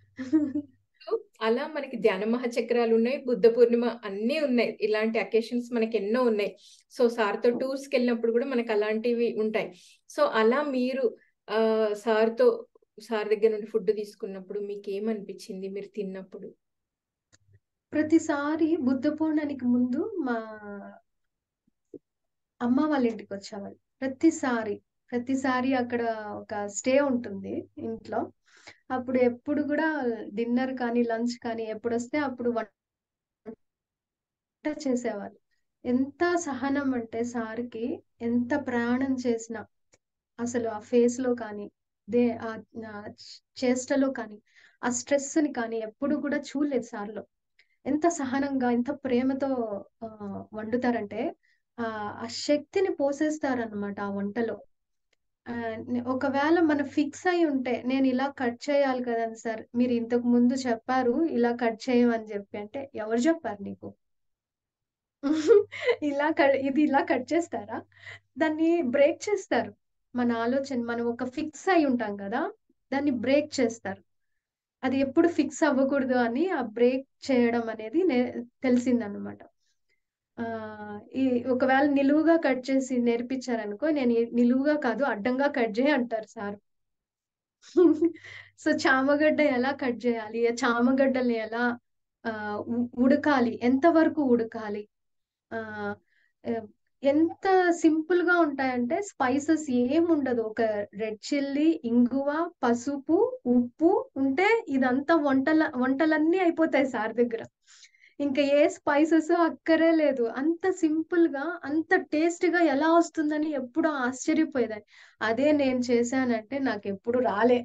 అలా మనకి ధ్యాన మహాచక్రాలు ఉన్నాయి బుద్ధ పూర్ణిమ అన్నీ ఉన్నాయి ఇలాంటి అకేషన్స్ మనకి ఎన్నో ఉన్నాయి సో సార్తో టూర్స్కి వెళ్ళినప్పుడు కూడా మనకు అలాంటివి ఉంటాయి సో అలా మీరు ఆ సార్తో సార్ దగ్గర నుండి ఫుడ్ తీసుకున్నప్పుడు మీకు ఏమనిపించింది మీరు తిన్నప్పుడు ప్రతిసారి బుద్ధ పౌర్ణానికి ముందు మా అమ్మ వాళ్ళ ఇంటికి వచ్చేవాళ్ళు ప్రతిసారి ప్రతిసారి అక్కడ ఒక స్టే ఉంటుంది ఇంట్లో అప్పుడు ఎప్పుడు కూడా డిన్నర్ కానీ లంచ్ కానీ ఎప్పుడు వస్తే అప్పుడు వంట చేసేవాళ్ళు ఎంత సహనం అంటే సార్కి ఎంత ప్రయాణం చేసినా అసలు ఆ ఫేస్ లో కానీ దే ఆ ఆ చేష్టలో కానీ ఆ స్ట్రెస్ ని కానీ ఎప్పుడు కూడా చూడలేదు సార్లో ఎంత సహనంగా ఎంత ప్రేమతో ఆ, వండుతారంటే ఆ ఆ శక్తిని పోసేస్తారనమాట ఆ వంటలో ఆ, నే- ఒకవేళ మనం ఫిక్స్ అయి ఉంటే నేను ఇలా కట్ చేయాలి కదండి సార్ మీరు ఇంతకు ముందు చెప్పారు ఇలా కట్ చేయమని చెప్పి అంటే ఎవరు చెప్పారు నీకు ఇలా క- ఇది ఇలా కట్ చేస్తారా దాన్ని బ్రేక్ చేస్తారు మన ఆలోచన మనం ఒక ఫిక్స్ అయి ఉంటాం కదా దాన్ని బ్రేక్ చేస్తారు అది ఎప్పుడు ఫిక్స్ అవ్వకూడదు అని ఆ బ్రేక్ చేయడం అనేది నే తెలిసిందనమాట ఆ ఈ ఒకవేళ నిలువుగా కట్ చేసి నేర్పించారనుకో నేను ఈ నిలువుగా కాదు అడ్డంగా కట్ చేయి అంటారు సార్ సో చామగడ్డ ఎలా కట్ చేయాలి ఆ చామగడ్డల్ని ఎలా ఆ ఉ- ఉడకాలి ఎంతవరకు ఉడకాలి ఆ ఆ, ఎంత సింపుల్ గా ఉంటాయంటే స్పైసెస్ ఏం ఉండదు ఒక రెడ్ చిల్లీ ఇంగువ పసుపు ఉప్పు ఉంటే ఇదంతా వంటల వంటలన్నీ అయిపోతాయి సార్ దగ్గర ఇంకా ఏ స్పైసెస్ అక్కరే లేదు అంత సింపుల్ గా అంత టేస్ట్ గా ఎలా వస్తుందని ఎప్పుడు ఆశ్చర్యపోయేదాన్ని అదే నేను చేశానంటే నాకు ఎప్పుడు రాలే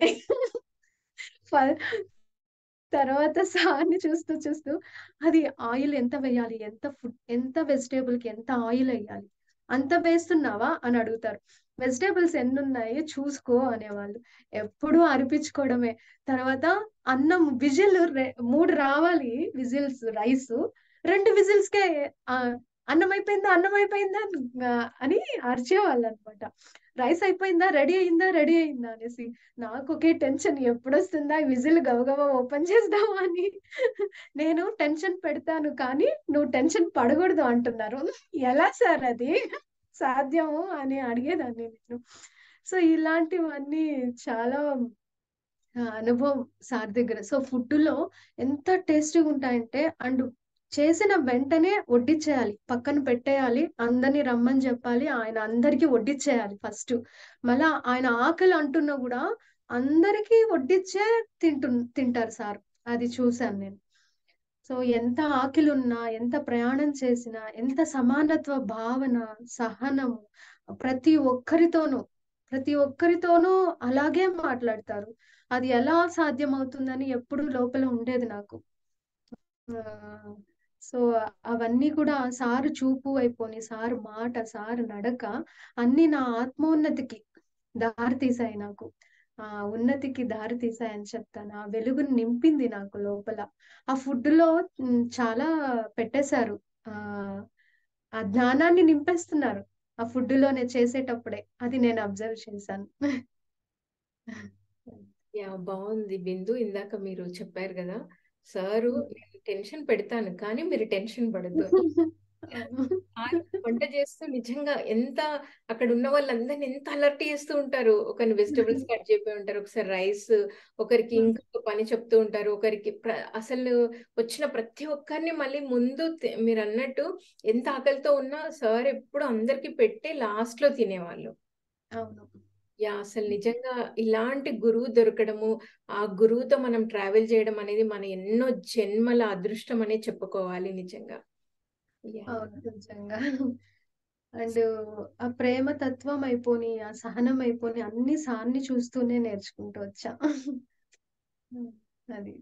ఫ- తర్వాత సార్ని చూస్తూ చూస్తూ అది ఆయిల్ ఎంత వేయాలి ఎంత ఫుడ్ ఎంత వెజిటేబుల్ కి ఎంత ఆయిల్ వేయాలి అంత వేస్తున్నావా అని అడుగుతారు వెజిటేబుల్స్ ఎన్ని ఉన్నాయి చూసుకో అనేవాళ్ళు ఎప్పుడూ అరిపించుకోవడమే తర్వాత అన్నం విజిల్ మూడు రావాలి విజిల్స్ రైస్ రెండు విజిల్స్ కే ఆ, అన్నం అయిపోయిందా అన్నం అయిపోయిందా ఆ, అని అరిచేవాళ్ళు అనమాట రైస్ అయిపోయిందా రెడీ అయిందా రెడీ అయిందా అనేసి నాకు ఒకే టెన్షన్ ఎప్పుడు వస్తుందా విజిల్ గబగబా ఓపెన్ చేద్దామా అని నేను టెన్షన్ పెడతాను కానీ నువ్వు టెన్షన్ పడకూడదు అంటున్నారు ఎలా సార్ అది సాధ్యము అని అడిగేదాన్ని నేను సో ఇలాంటివన్నీ చాలా ఆ, అనుభవం సార్ దగ్గర సో ఫుడ్ లో ఎంత టేస్టీగా ఉంటాయంటే అండ్ చేసిన వెంటనే వడ్డించేయాలి పక్కన పెట్టేయాలి అందరినీ రమ్మని చెప్పాలి ఆయన అందరికీ వడ్డించేయాలి ఫస్ట్ మళ్ళా ఆయన ఆకలి అంటున్నా కూడా అందరికీ వడ్డించే తింటు తింటారు సార్ అది చూశాను నేను సో ఎంత ఆకలి ఉన్నా ఎంత ప్రయాణం చేసినా ఎంత సమానత్వ భావన సహనము ప్రతి ఒక్కరితోనూ ప్రతి ఒక్కరితోనూ అలాగే మాట్లాడతారు అది ఎలా సాధ్యమవుతుందని ఎప్పుడు లోపల ఉండేది నాకు ఆ, సో అవన్నీ కూడా సారు చూపు అయిపోని సారు మాట సారు నడక అన్ని నా ఆత్మోన్నతికి దారి తీసాయి నాకు ఆ ఉన్నతికి దారి తీసాయని చెప్తాను ఆ వెలుగుని నింపింది నాకు లోపల ఆ ఫుడ్ లో మ్, చాలా పెట్టేశారు ఆ ఆ జ్ఞానాన్ని నింపేస్తున్నారు ఆ ఫుడ్ లోనే చేసేటప్పుడే అది నేను అబ్జర్వ్ చేశాను యా బాగుంది బిందు ఇందాక మీరు చెప్పారు కదా సారు నేను టెన్షన్ పెడతాను కానీ మీరు టెన్షన్ పడద్దు అని ఆయన వంట చేస్తూ నిజంగా ఎంత అక్కడ ఉన్న వాళ్ళందరిని ఎంత అలర్ట్ చేస్తూ ఉంటారు ఒకరిని వెజిటబుల్స్ కట్ చెప్పి ఉంటారు ఒకసారి రైస్ ఒకరికి ఇంకొక పని చెప్తూ ఉంటారు ఒకరికి ప్ర- అసలు వచ్చిన ప్రతి ఒక్కరిని మళ్ళీ ముందు తి- మీరు అన్నట్టు ఎంత ఆకలితో ఉన్నా సార్ ఎప్పుడు అందరికి పెట్టే లాస్ట్ లో తినేవాళ్ళు అవును యా అసలు నిజంగా ఇలాంటి గురువు దొరకడము ఆ గురువుతో మనం ట్రావెల్ చేయడం అనేది మన ఎన్నో జన్మల అదృష్టం అనే చెప్పుకోవాలి నిజంగా యా అవును నిజంగా అండ్ ఆ ప్రేమ తత్వం అయిపోని ఆ సహనం అయిపోని అన్ని సార్ని చూస్తూనే నేర్చుకుంటూ వచ్చా అది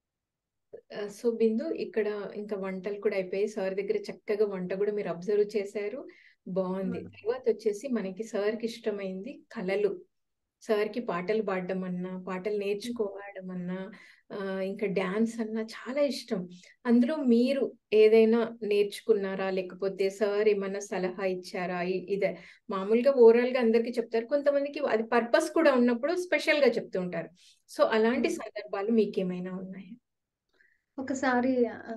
సో బిందు ఇక్కడ ఇంకా వంటలు కూడా అయిపోయి సార్ దగ్గర చక్కగా వంట కూడా మీరు అబ్జర్వ్ చేశారు బాగుంది ఉమ్, తర్వాత వచ్చేసి మనకి సార్కి ఇష్టమైంది కళలు సార్కి పాటలు పాడడం అన్నా పాటలు నేర్చుకోవడం అన్నా ఆ, ఇంకా డ్యాన్స్ అన్నా చాలా ఇష్టం అందులో మీరు ఏదైనా నేర్చుకున్నారా లేకపోతే సార్ ఏమన్నా సలహా ఇచ్చారా ఇ- ఇదే మామూలుగా ఓవరాల్ గా అందరికీ చెప్తారు కొంతమందికి అది పర్పస్ కూడా ఉన్నప్పుడు స్పెషల్ గా చెప్తూ ఉంటారు సో అలాంటి ఉమ్. సందర్భాలు మీకేమైనా ఉన్నాయా ఒకసారి ఆ,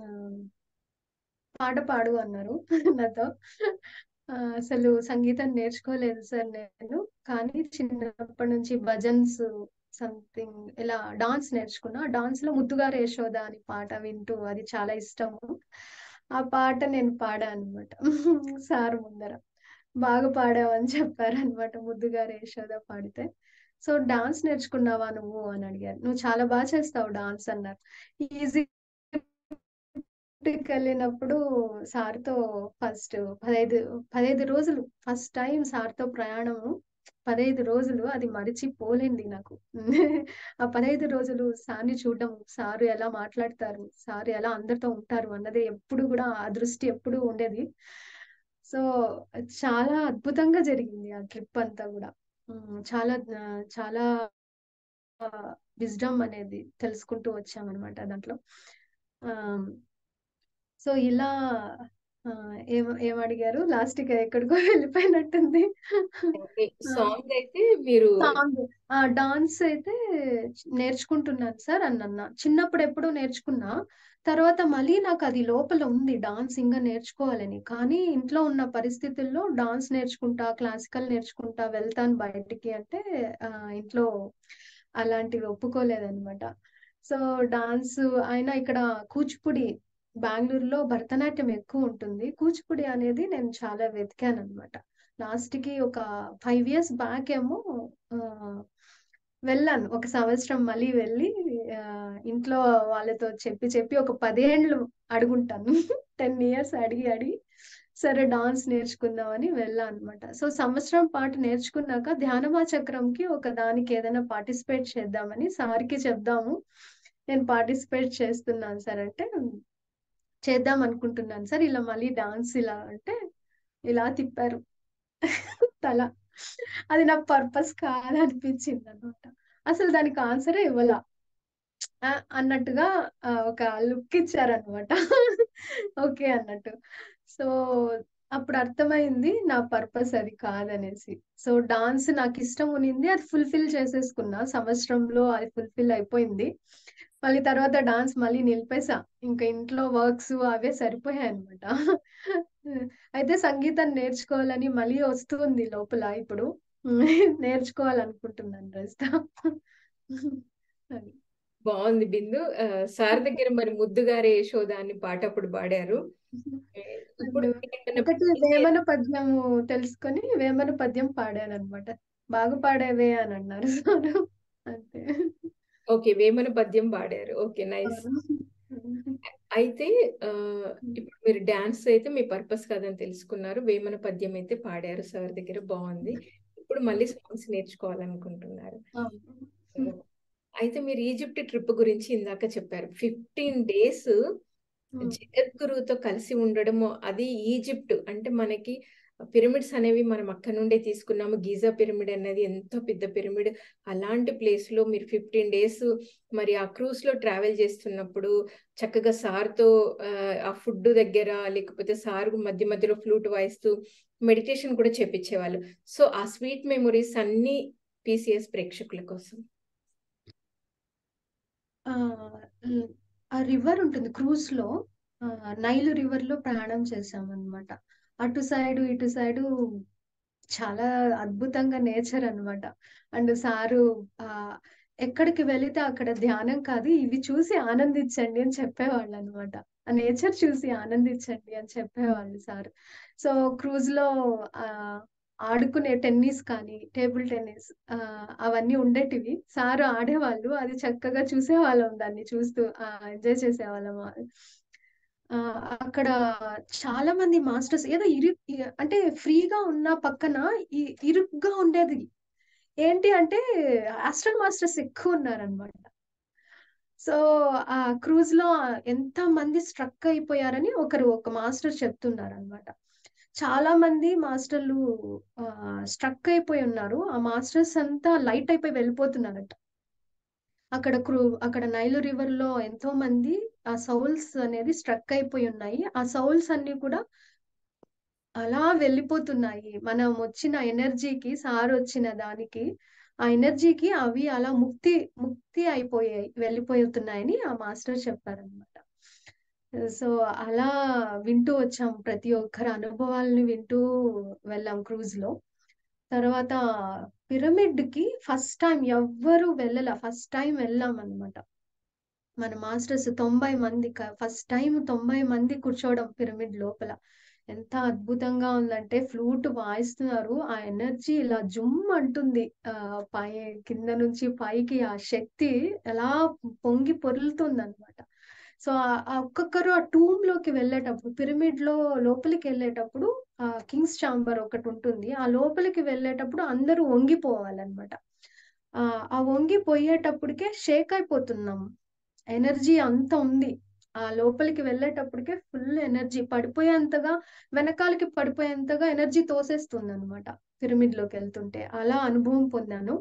పాట పాడు అన్నారు నాతో ఆ, అసలు సంగీతం నేర్చుకోలేదు సార్ నేను కానీ చిన్నప్పటి నుంచి భజన్స్ సంథింగ్ ఇలా డాన్స్ నేర్చుకున్నా డాన్స్ లో ముద్దుగారు యశోద అని పాట వింటూ అది చాలా ఇష్టము ఆ పాట నేను పాడా అనమాట సార్ ముందర బాగా పాడావని చెప్పారు అనమాట ముద్దుగారు యశోద పాడితే సో డాన్స్ నేర్చుకున్నావా నువ్వు అని అడిగారు నువ్వు చాలా బాగా చేస్తావు డాన్స్ అన్నారు ఈజీ ఇంటికి వెళ్ళినప్పుడు సార్తో ఫస్ట్ పదహైదు పదహైదు రోజులు ఫస్ట్ టైం సార్తో ప్రయాణము పదహైదు రోజులు అది మరిచిపోలేంది నాకు ఆ పదహైదు రోజులు సార్ని చూడడం సారు ఎలా మాట్లాడతారు సారు ఎలా అందరితో ఉంటారు అన్నది ఎప్పుడు కూడా ఆ దృష్టి ఎప్పుడు ఉండేది సో చాలా అద్భుతంగా జరిగింది ఆ ట్రిప్ అంతా కూడా ఉమ్, చాలా ఆ, చాలా విజ్డమ్ అనేది తెలుసుకుంటూ వచ్చామన్నమాట దాంట్లో ఆ సో ఇలా ఆ, ఏం ఏం అడిగారు లాస్ట్ కి ఎక్కడికో వెళ్ళిపోయినట్టుంది సాంగ్ అయితే మీరు సాంగ్ ఆ డాన్స్ అయితే నేర్చుకుంటున్నాను సార్ అన్న చిన్నప్పుడు ఎప్పుడో నేర్చుకున్నా తర్వాత మళ్ళీ నాకు అది లోపల ఉంది డాన్స్ ఇంకా నేర్చుకోవాలని కానీ ఇంట్లో ఉన్న పరిస్థితుల్లో డాన్స్ నేర్చుకుంటా క్లాసికల్ నేర్చుకుంటా వెళ్తాను బయటికి అంటే ఆ, ఇంట్లో అలాంటివి ఒప్పుకోలేదన్నమాట సో డాన్స్ అయినా ఇక్కడ కూచిపూడి బెంగళూరులో భరతనాట్యం ఎక్కువ ఉంటుంది కూచిపూడి అనేది నేను చాలా వెతికాను అనమాట లాస్ట్ కి ఒక ఫైవ్ ఇయర్స్ బ్యాక్ ఏమో ఆ, వెళ్ళాను ఒక సంవత్సరం మళ్ళీ వెళ్ళి ఆ, ఇంట్లో వాళ్ళతో చెప్పి చెప్పి ఒక పదేండ్లు అడుగుంటాను టెన్ ఇయర్స్ అడిగి అడిగి సరే డాన్స్ నేర్చుకుందామని వెళ్ళాను అనమాట సో సంవత్సరం పాటు నేర్చుకున్నాక ధ్యానమా చక్రంకి ఒక దానికి ఏదైనా పార్టిసిపేట్ చేద్దామని సార్కి చెప్దాము నేను పార్టిసిపేట్ చేస్తున్నాను సార్ అంటే చేద్దాం అనుకుంటున్నాను సార్ ఇలా మళ్ళీ డాన్స్ ఇలా అంటే ఇలా తిప్పారు తల అది నా పర్పస్ కాదనిపించింది అనమాట అసలు దానికి ఆన్సరే ఇవ్వాల ఆ, అన్నట్టుగా ఆ, ఒక లుక్ ఇచ్చారనమాట ఓకే అన్నట్టు సో అప్పుడు అర్థమైంది నా పర్పస్ అది కాదనేసి సో డాన్స్ నాకు ఇష్టం ఉనింది అది ఫుల్ఫిల్ చేసేసుకున్నా సంవత్సరంలో అది ఫుల్ఫిల్ అయిపోయింది మళ్ళీ తర్వాత డాన్స్ మళ్ళీ నిలిపేసా ఇంకా ఇంట్లో వర్క్స్ అవే సరిపోయాయి అనమాట అయితే సంగీతం నేర్చుకోవాలని మళ్ళీ వస్తుంది లోపల ఇప్పుడు నేర్చుకోవాలనుకుంటున్నాను రస్తా అది బాగుంది బిందు ఆ, సార్ దగ్గర మరి ముద్దుగారే యశోద అని పాట అప్పుడు పాడారు ఏ, ఇప్పుడు అండ్ మీరేమైనా ఒకటి practice వేమన పద్యము తెలుసుకొని వేమన పద్యం పాడాను అనమాట బాగా పాడేవే అని అన్నారు సార్ అంతే ఓకే వేమన పద్యం పాడారు ఓకే నైస్ అవును. అయితే ఆ, ఇప్పుడు మీరు డాన్స్ అయితే మీ పర్పస్ కాదని తెలుసుకున్నారు వేమన పద్యం అయితే పాడారు సార్ దగ్గర బాగుంది ఇప్పుడు మళ్ళీ సాంగ్స్ నేర్చుకోవాలనుకుంటున్నారు అవును. అయితే మీరు ఈజిప్ట్ ట్రిప్ గురించి ఇందాక చెప్పారు ఫిఫ్టీన్ డేస్ ఉమ్. జగద్గురువుతో కలిసి ఉండడము అది ఈజిప్ట్ అంటే మనకి పిరమిడ్స్ అనేవి మనం అక్కడ నుండే తీసుకున్నాము గీజా పిరమిడ్ అనేది ఎంతో పెద్ద పిరమిడ్ అలాంటి ప్లేస్ లో మీరు ఫిఫ్టీన్ డేస్ మరి ఆ క్రూజ్ లో ట్రావెల్ చేస్తున్నప్పుడు చక్కగా సార్తో ఆ ఫుడ్ దగ్గర లేకపోతే సార్ మధ్య మధ్యలో ఫ్లూట్ వాయిస్తూ మెడిటేషన్ కూడా చేపించేవాళ్ళు సో ఆ స్వీట్ మెమొరీస్ అన్ని పీసీఎస్ ప్రేక్షకుల కోసం ఆ ఆ రివర్ ఉంటుంది క్రూజ్ లో ఆ, నైలు రివర్ లో ప్రయాణం చేసాం అనమాట అటు సైడు ఇటు సైడు చాలా అద్భుతంగా నేచర్ అన్నమాట అండ్ సారు ఆ ఎక్కడికి వెళితే అక్కడ ధ్యానం కాదు ఇవి చూసి ఆనందించండి అని చెప్పేవాళ్ళు అనమాట ఆ నేచర్ చూసి ఆనందించండి అని చెప్పేవాళ్ళు సార్ సో క్రూజ్ లో ఆ ఆడుకునే టెన్నిస్ కానీ టేబుల్ టెన్నిస్ ఆ అవన్నీ ఉండేటివి సార్ ఆడేవాళ్ళు అది చక్కగా చూసేవాళ్ళం దాన్ని చూస్తూ ఆ ఎంజాయ్ చేసేవాళ్ళం ఆ అక్కడ చాలా మంది మాస్టర్స్ ఏదో ఇరు ఇ- అంటే ఫ్రీగా ఉన్న పక్కన ఈ- ఇరుగ్గా ఉండేది ఏంటి అంటే ఆస్ట్రల్ మాస్టర్స్ ఎక్కువ ఉన్నారనమాట సో ఆ క్రూజ్ లో ఎంత మంది స్ట్రక్ అయిపోయారని ఒకరు ఒక మాస్టర్ చెప్తున్నారు అనమాట చాలా మంది మాస్టర్లు స్ట్రక్ అయిపోయి ఉన్నారు ఆ మాస్టర్స్ అంతా లైట్ అయిపోయి వెళ్ళిపోతున్నారట అక్కడ క్రూ అక్కడ నైలు రివర్ లో ఎంతో మంది ఆ సౌల్స్ అనేది స్ట్రక్ అయిపోయి ఉన్నాయి ఆ సౌల్స్ అన్ని కూడా అలా వెళ్ళిపోతున్నాయి మనం వచ్చిన ఎనర్జీకి సార్ వచ్చిన దానికి ఆ ఎనర్జీకి అవి అలా ముక్తి ముక్తి అయిపోయాయి వెళ్ళిపోతున్నాయని ఆ మాస్టర్ చెప్పారనమాట సో అలా వింటూ వచ్చాం ప్రతి ఒక్కరి అనుభవాలని వింటూ వెళ్ళాం క్రూజ్ లో తర్వాత పిరమిడ్ కి ఫస్ట్ టైం ఎవ్వరు వెళ్ళాల ఫస్ట్ టైం వెళ్ళాం అనమాట మన మాస్టర్స్ తొంభై మంది ఫస్ట్ టైం తొంభై మంది కూర్చోవడం పిరమిడ్ లోపల ఎంత అద్భుతంగా ఉందంటే ఫ్లూట్ వాయిస్తున్నారు ఆ ఎనర్జీ ఇలా జుమ్ అంటుంది ఆ పై కింద నుంచి పైకి ఆ శక్తి ఎలా పొంగి పొరులుతుంది అనమాట సో ఆ- ఆ ఒక్కొక్కరు ఆ టూమ్ లోకి వెళ్ళేటప్పుడు పిరమిడ్ లో లోపలికి వెళ్ళేటప్పుడు ఆ కింగ్స్ చాంబర్ ఒకటి ఉంటుంది ఆ లోపలికి వెళ్ళేటప్పుడు అందరూ వంగిపోవాలన్నమాట ఆ ఆ వంగిపోయేటప్పటికే షేక్ అయిపోతున్నాం ఎనర్జీ అంత ఉంది ఆ లోపలికి వెళ్ళేటప్పటికే ఫుల్ ఎనర్జీ పడిపోయేంతగా వెనకాలకి పడిపోయేంతగా ఎనర్జీ తోసేస్తుంది అనమాట పిరమిడ్ లోకి వెళ్తుంటే అలా అనుభవం పొందాను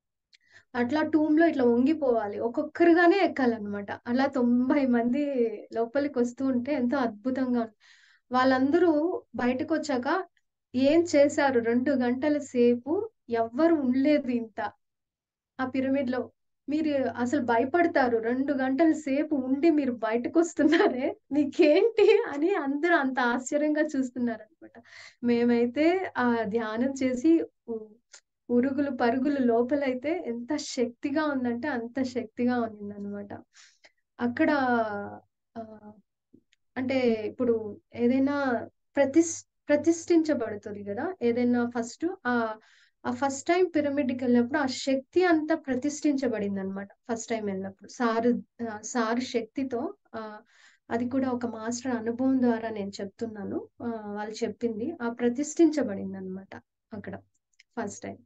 అట్లా టూమ్ లో ఇట్లా వంగిపోవాలి ఒక్కొక్కరుగానే ఎక్కాలన్నమాట అలా తొంభై మంది లోపలికి వస్తూ ఉంటే ఎంతో అద్భుతంగా ఉంది వాళ్ళందరూ బయటకు వచ్చాక ఏం చేశారు రెండు గంటల సేపు ఎవ్వరు ఉండలేదు ఇంత ఆ పిరమిడ్ లో మీరు అసలు భయపడతారు రెండు గంటల సేపు ఉండి మీరు బయటకు వస్తున్నారే నీకేంటి అని అందరూ అంత ఆశ్చర్యంగా చూస్తున్నారు అనమాట మేమైతే ఆ ధ్యానం చేసి ఉ- ఉరుగులు పరుగులు లోపలైతే ఎంత శక్తిగా ఉందంటే అంత శక్తిగా ఉంది అనమాట అక్కడ ఆ, అంటే ఇప్పుడు ఏదైనా ప్రతిష్ ప్రతిష్ఠించబడుతుంది కదా ఏదైనా ఫస్ట్ ఆ ఆ ఫస్ట్ టైం పిరమిడ్కి వెళ్ళినప్పుడు ఆ శక్తి అంతా ప్రతిష్ఠించబడింది అనమాట ఫస్ట్ టైం వెళ్ళినప్పుడు సారు ఆ, సారు శక్తితో ఆ అది కూడా ఒక మాస్టర్ అనుభవం ద్వారా నేను చెప్తున్నాను ఆ, వాళ్ళు చెప్పింది ఆ ప్రతిష్ఠించబడింది అనమాట అక్కడ ఫస్ట్ టైం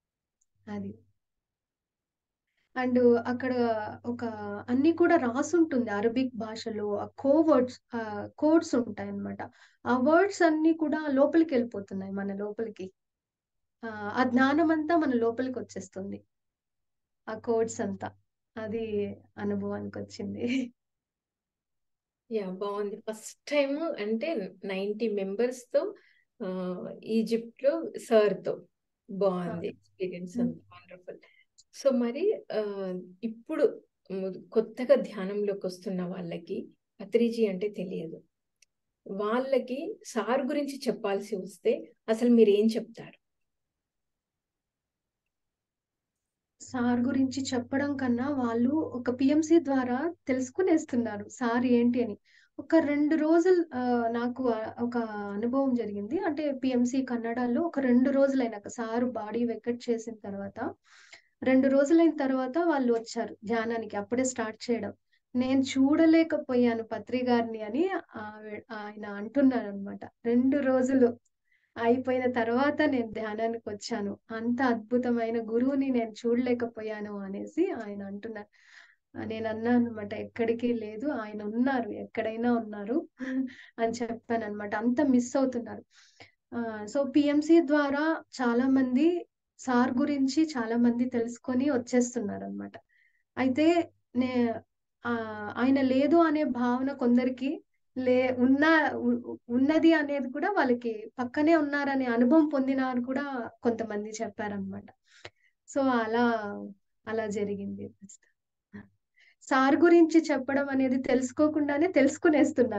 అది అండ్ అక్కడ ఒక అన్ని కూడా రాసుంటుంది అరబిక్ భాషలో ఆ కోవర్డ్స్ కోడ్స్ ఉంటాయి అన్నమాట ఆ వర్డ్స్ అన్ని కూడా లోపలికి వెళ్ళిపోతున్నాయి మన లోపలికి ఆ ఆ జ్ఞానం అంతా మన లోపలికి వచ్చేస్తుంది ఆ కోడ్స్ అంతా అది అనుభవానికి వచ్చింది యా బాగుంది ఫస్ట్ టైం అంటే నైంటీ మెంబర్స్ తో ఆ, ఈజిప్ట్ లో సార్ తో బాగుంది ఎక్స్పీరియన్స్ Hmm. అంతా వండర్ఫుల్ సో మరి ఆ, ఇప్పుడు మ్, కొత్తగా ధ్యానంలోకి వస్తున్న వాళ్ళకి పత్రిజీ అంటే తెలియదు వాళ్ళకి సార్ గురించి చెప్పాల్సి వస్తే అసలు మీరు ఏం చెప్తారు సార్ గురించి చెప్పడం కన్నా వాళ్ళు ఒక పిఎంసి ద్వారా తెలుసుకునేస్తున్నారు సార్ ఏంటి అని ఒక రెండు రోజులు ఆ, నాకు ఆ- ఒక అనుభవం జరిగింది అంటే పిఎంసి కన్నడలో ఒక రెండు రోజులైనాక సారు బాడీ వెకెట్ చేసిన తర్వాత రెండు రోజులైన తర్వాత వాళ్ళు వచ్చారు ధ్యానానికి అప్పుడే స్టార్ట్ చేయడం నేను చూడలేకపోయాను పత్రి గారిని అని ఆవి- ఆయన అంటున్నారు అనమాట రెండు రోజులు అయిపోయిన తర్వాత నేను ధ్యానానికి వచ్చాను అంత అద్భుతమైన గురువుని నేను చూడలేకపోయాను అనేసి ఆయన అంటున్నారు ఆ, నేను అన్నాను అనమాట ఎక్కడికి లేదు ఆయన ఉన్నారు ఎక్కడైనా ఉన్నారు అని చెప్పాను అనమాట అంత మిస్ అవుతున్నారు సో పిఎంసి ద్వారా చాలా మంది సార్ గురించి చాలా మంది తెలుసుకొని వచ్చేస్తున్నారు అనమాట అయితే నే ఆ, ఆయన లేదు అనే భావన కొందరికి లే ఉన్న ఉ- ఉన్నది అనేది కూడా వాళ్ళకి పక్కనే ఉన్నారనే అనుభవం పొందినారు కూడా కొంతమంది చెప్పారనమాట సో అలా అలా జరిగింది సార్ గురించి చెప్పడం అనేది తెలుసుకోకుండానే తెలుసుకునేస్తున్నారు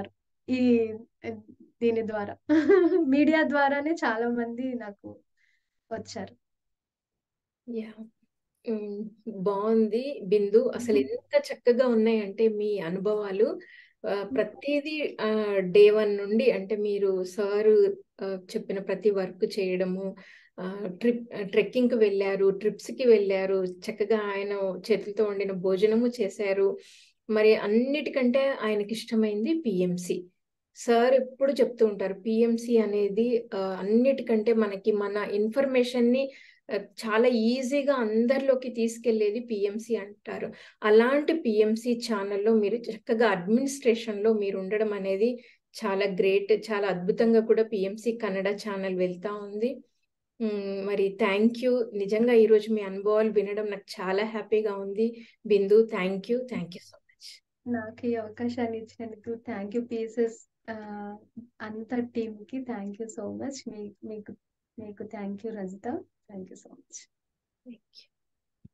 ఈ దీని ద్వారా మీడియా ద్వారానే చాలా మంది నాకు వచ్చారు యా ఉమ్, బాగుంది బిందు అసలు ఎంత చక్కగా ఉన్నాయంటే మీ అనుభవాలు ఆ, ప్రతిదీ డే వన్ నుండి అంటే మీరు సారు చెప్పిన ప్రతి వర్క్ చేయడము ట్రిప్ ట్రెక్కింగ్కి వెళ్ళారు ట్రిప్స్కి వెళ్ళారు చక్కగా ఆయన చేతులతో వండిన భోజనము చేశారు మరి అన్నిటికంటే ఆయనకి ఇష్టమైంది పిఎంసి సార్ ఎప్పుడు చెప్తూ ఉంటారు పిఎంసి అనేది ఆ, అన్నిటికంటే మనకి మన ఇన్ఫర్మేషన్ని ఆ, చాలా ఈజీగా అందరిలోకి తీసుకెళ్లేది పిఎంసి అంటారు అలాంటి పిఎంసి ఛానల్లో మీరు చక్కగా అడ్మినిస్ట్రేషన్లో మీరు ఉండడం అనేది చాలా గ్రేట్ చాలా అద్భుతంగా కూడా పిఎంసి కన్నడ ఛానల్ వెళ్తా ఉంది మ్, మరి థ్యాంక్ యూ నిజంగా ఈరోజు మీ అనుభవాలు వినడం నాకు చాలా హ్యాపీగా ఉంది Bindu thank you thank you so much నాకు ఈ అవకాశాన్ని ఇచ్చినందుకు థ్యాంక్ యూ పీసెస్ అంత టీమ్ కి థ్యాంక్ యూ సో మచ్ మీ మీకు మీకు థ్యాంక్ యూ Rajitha thank you so much thank you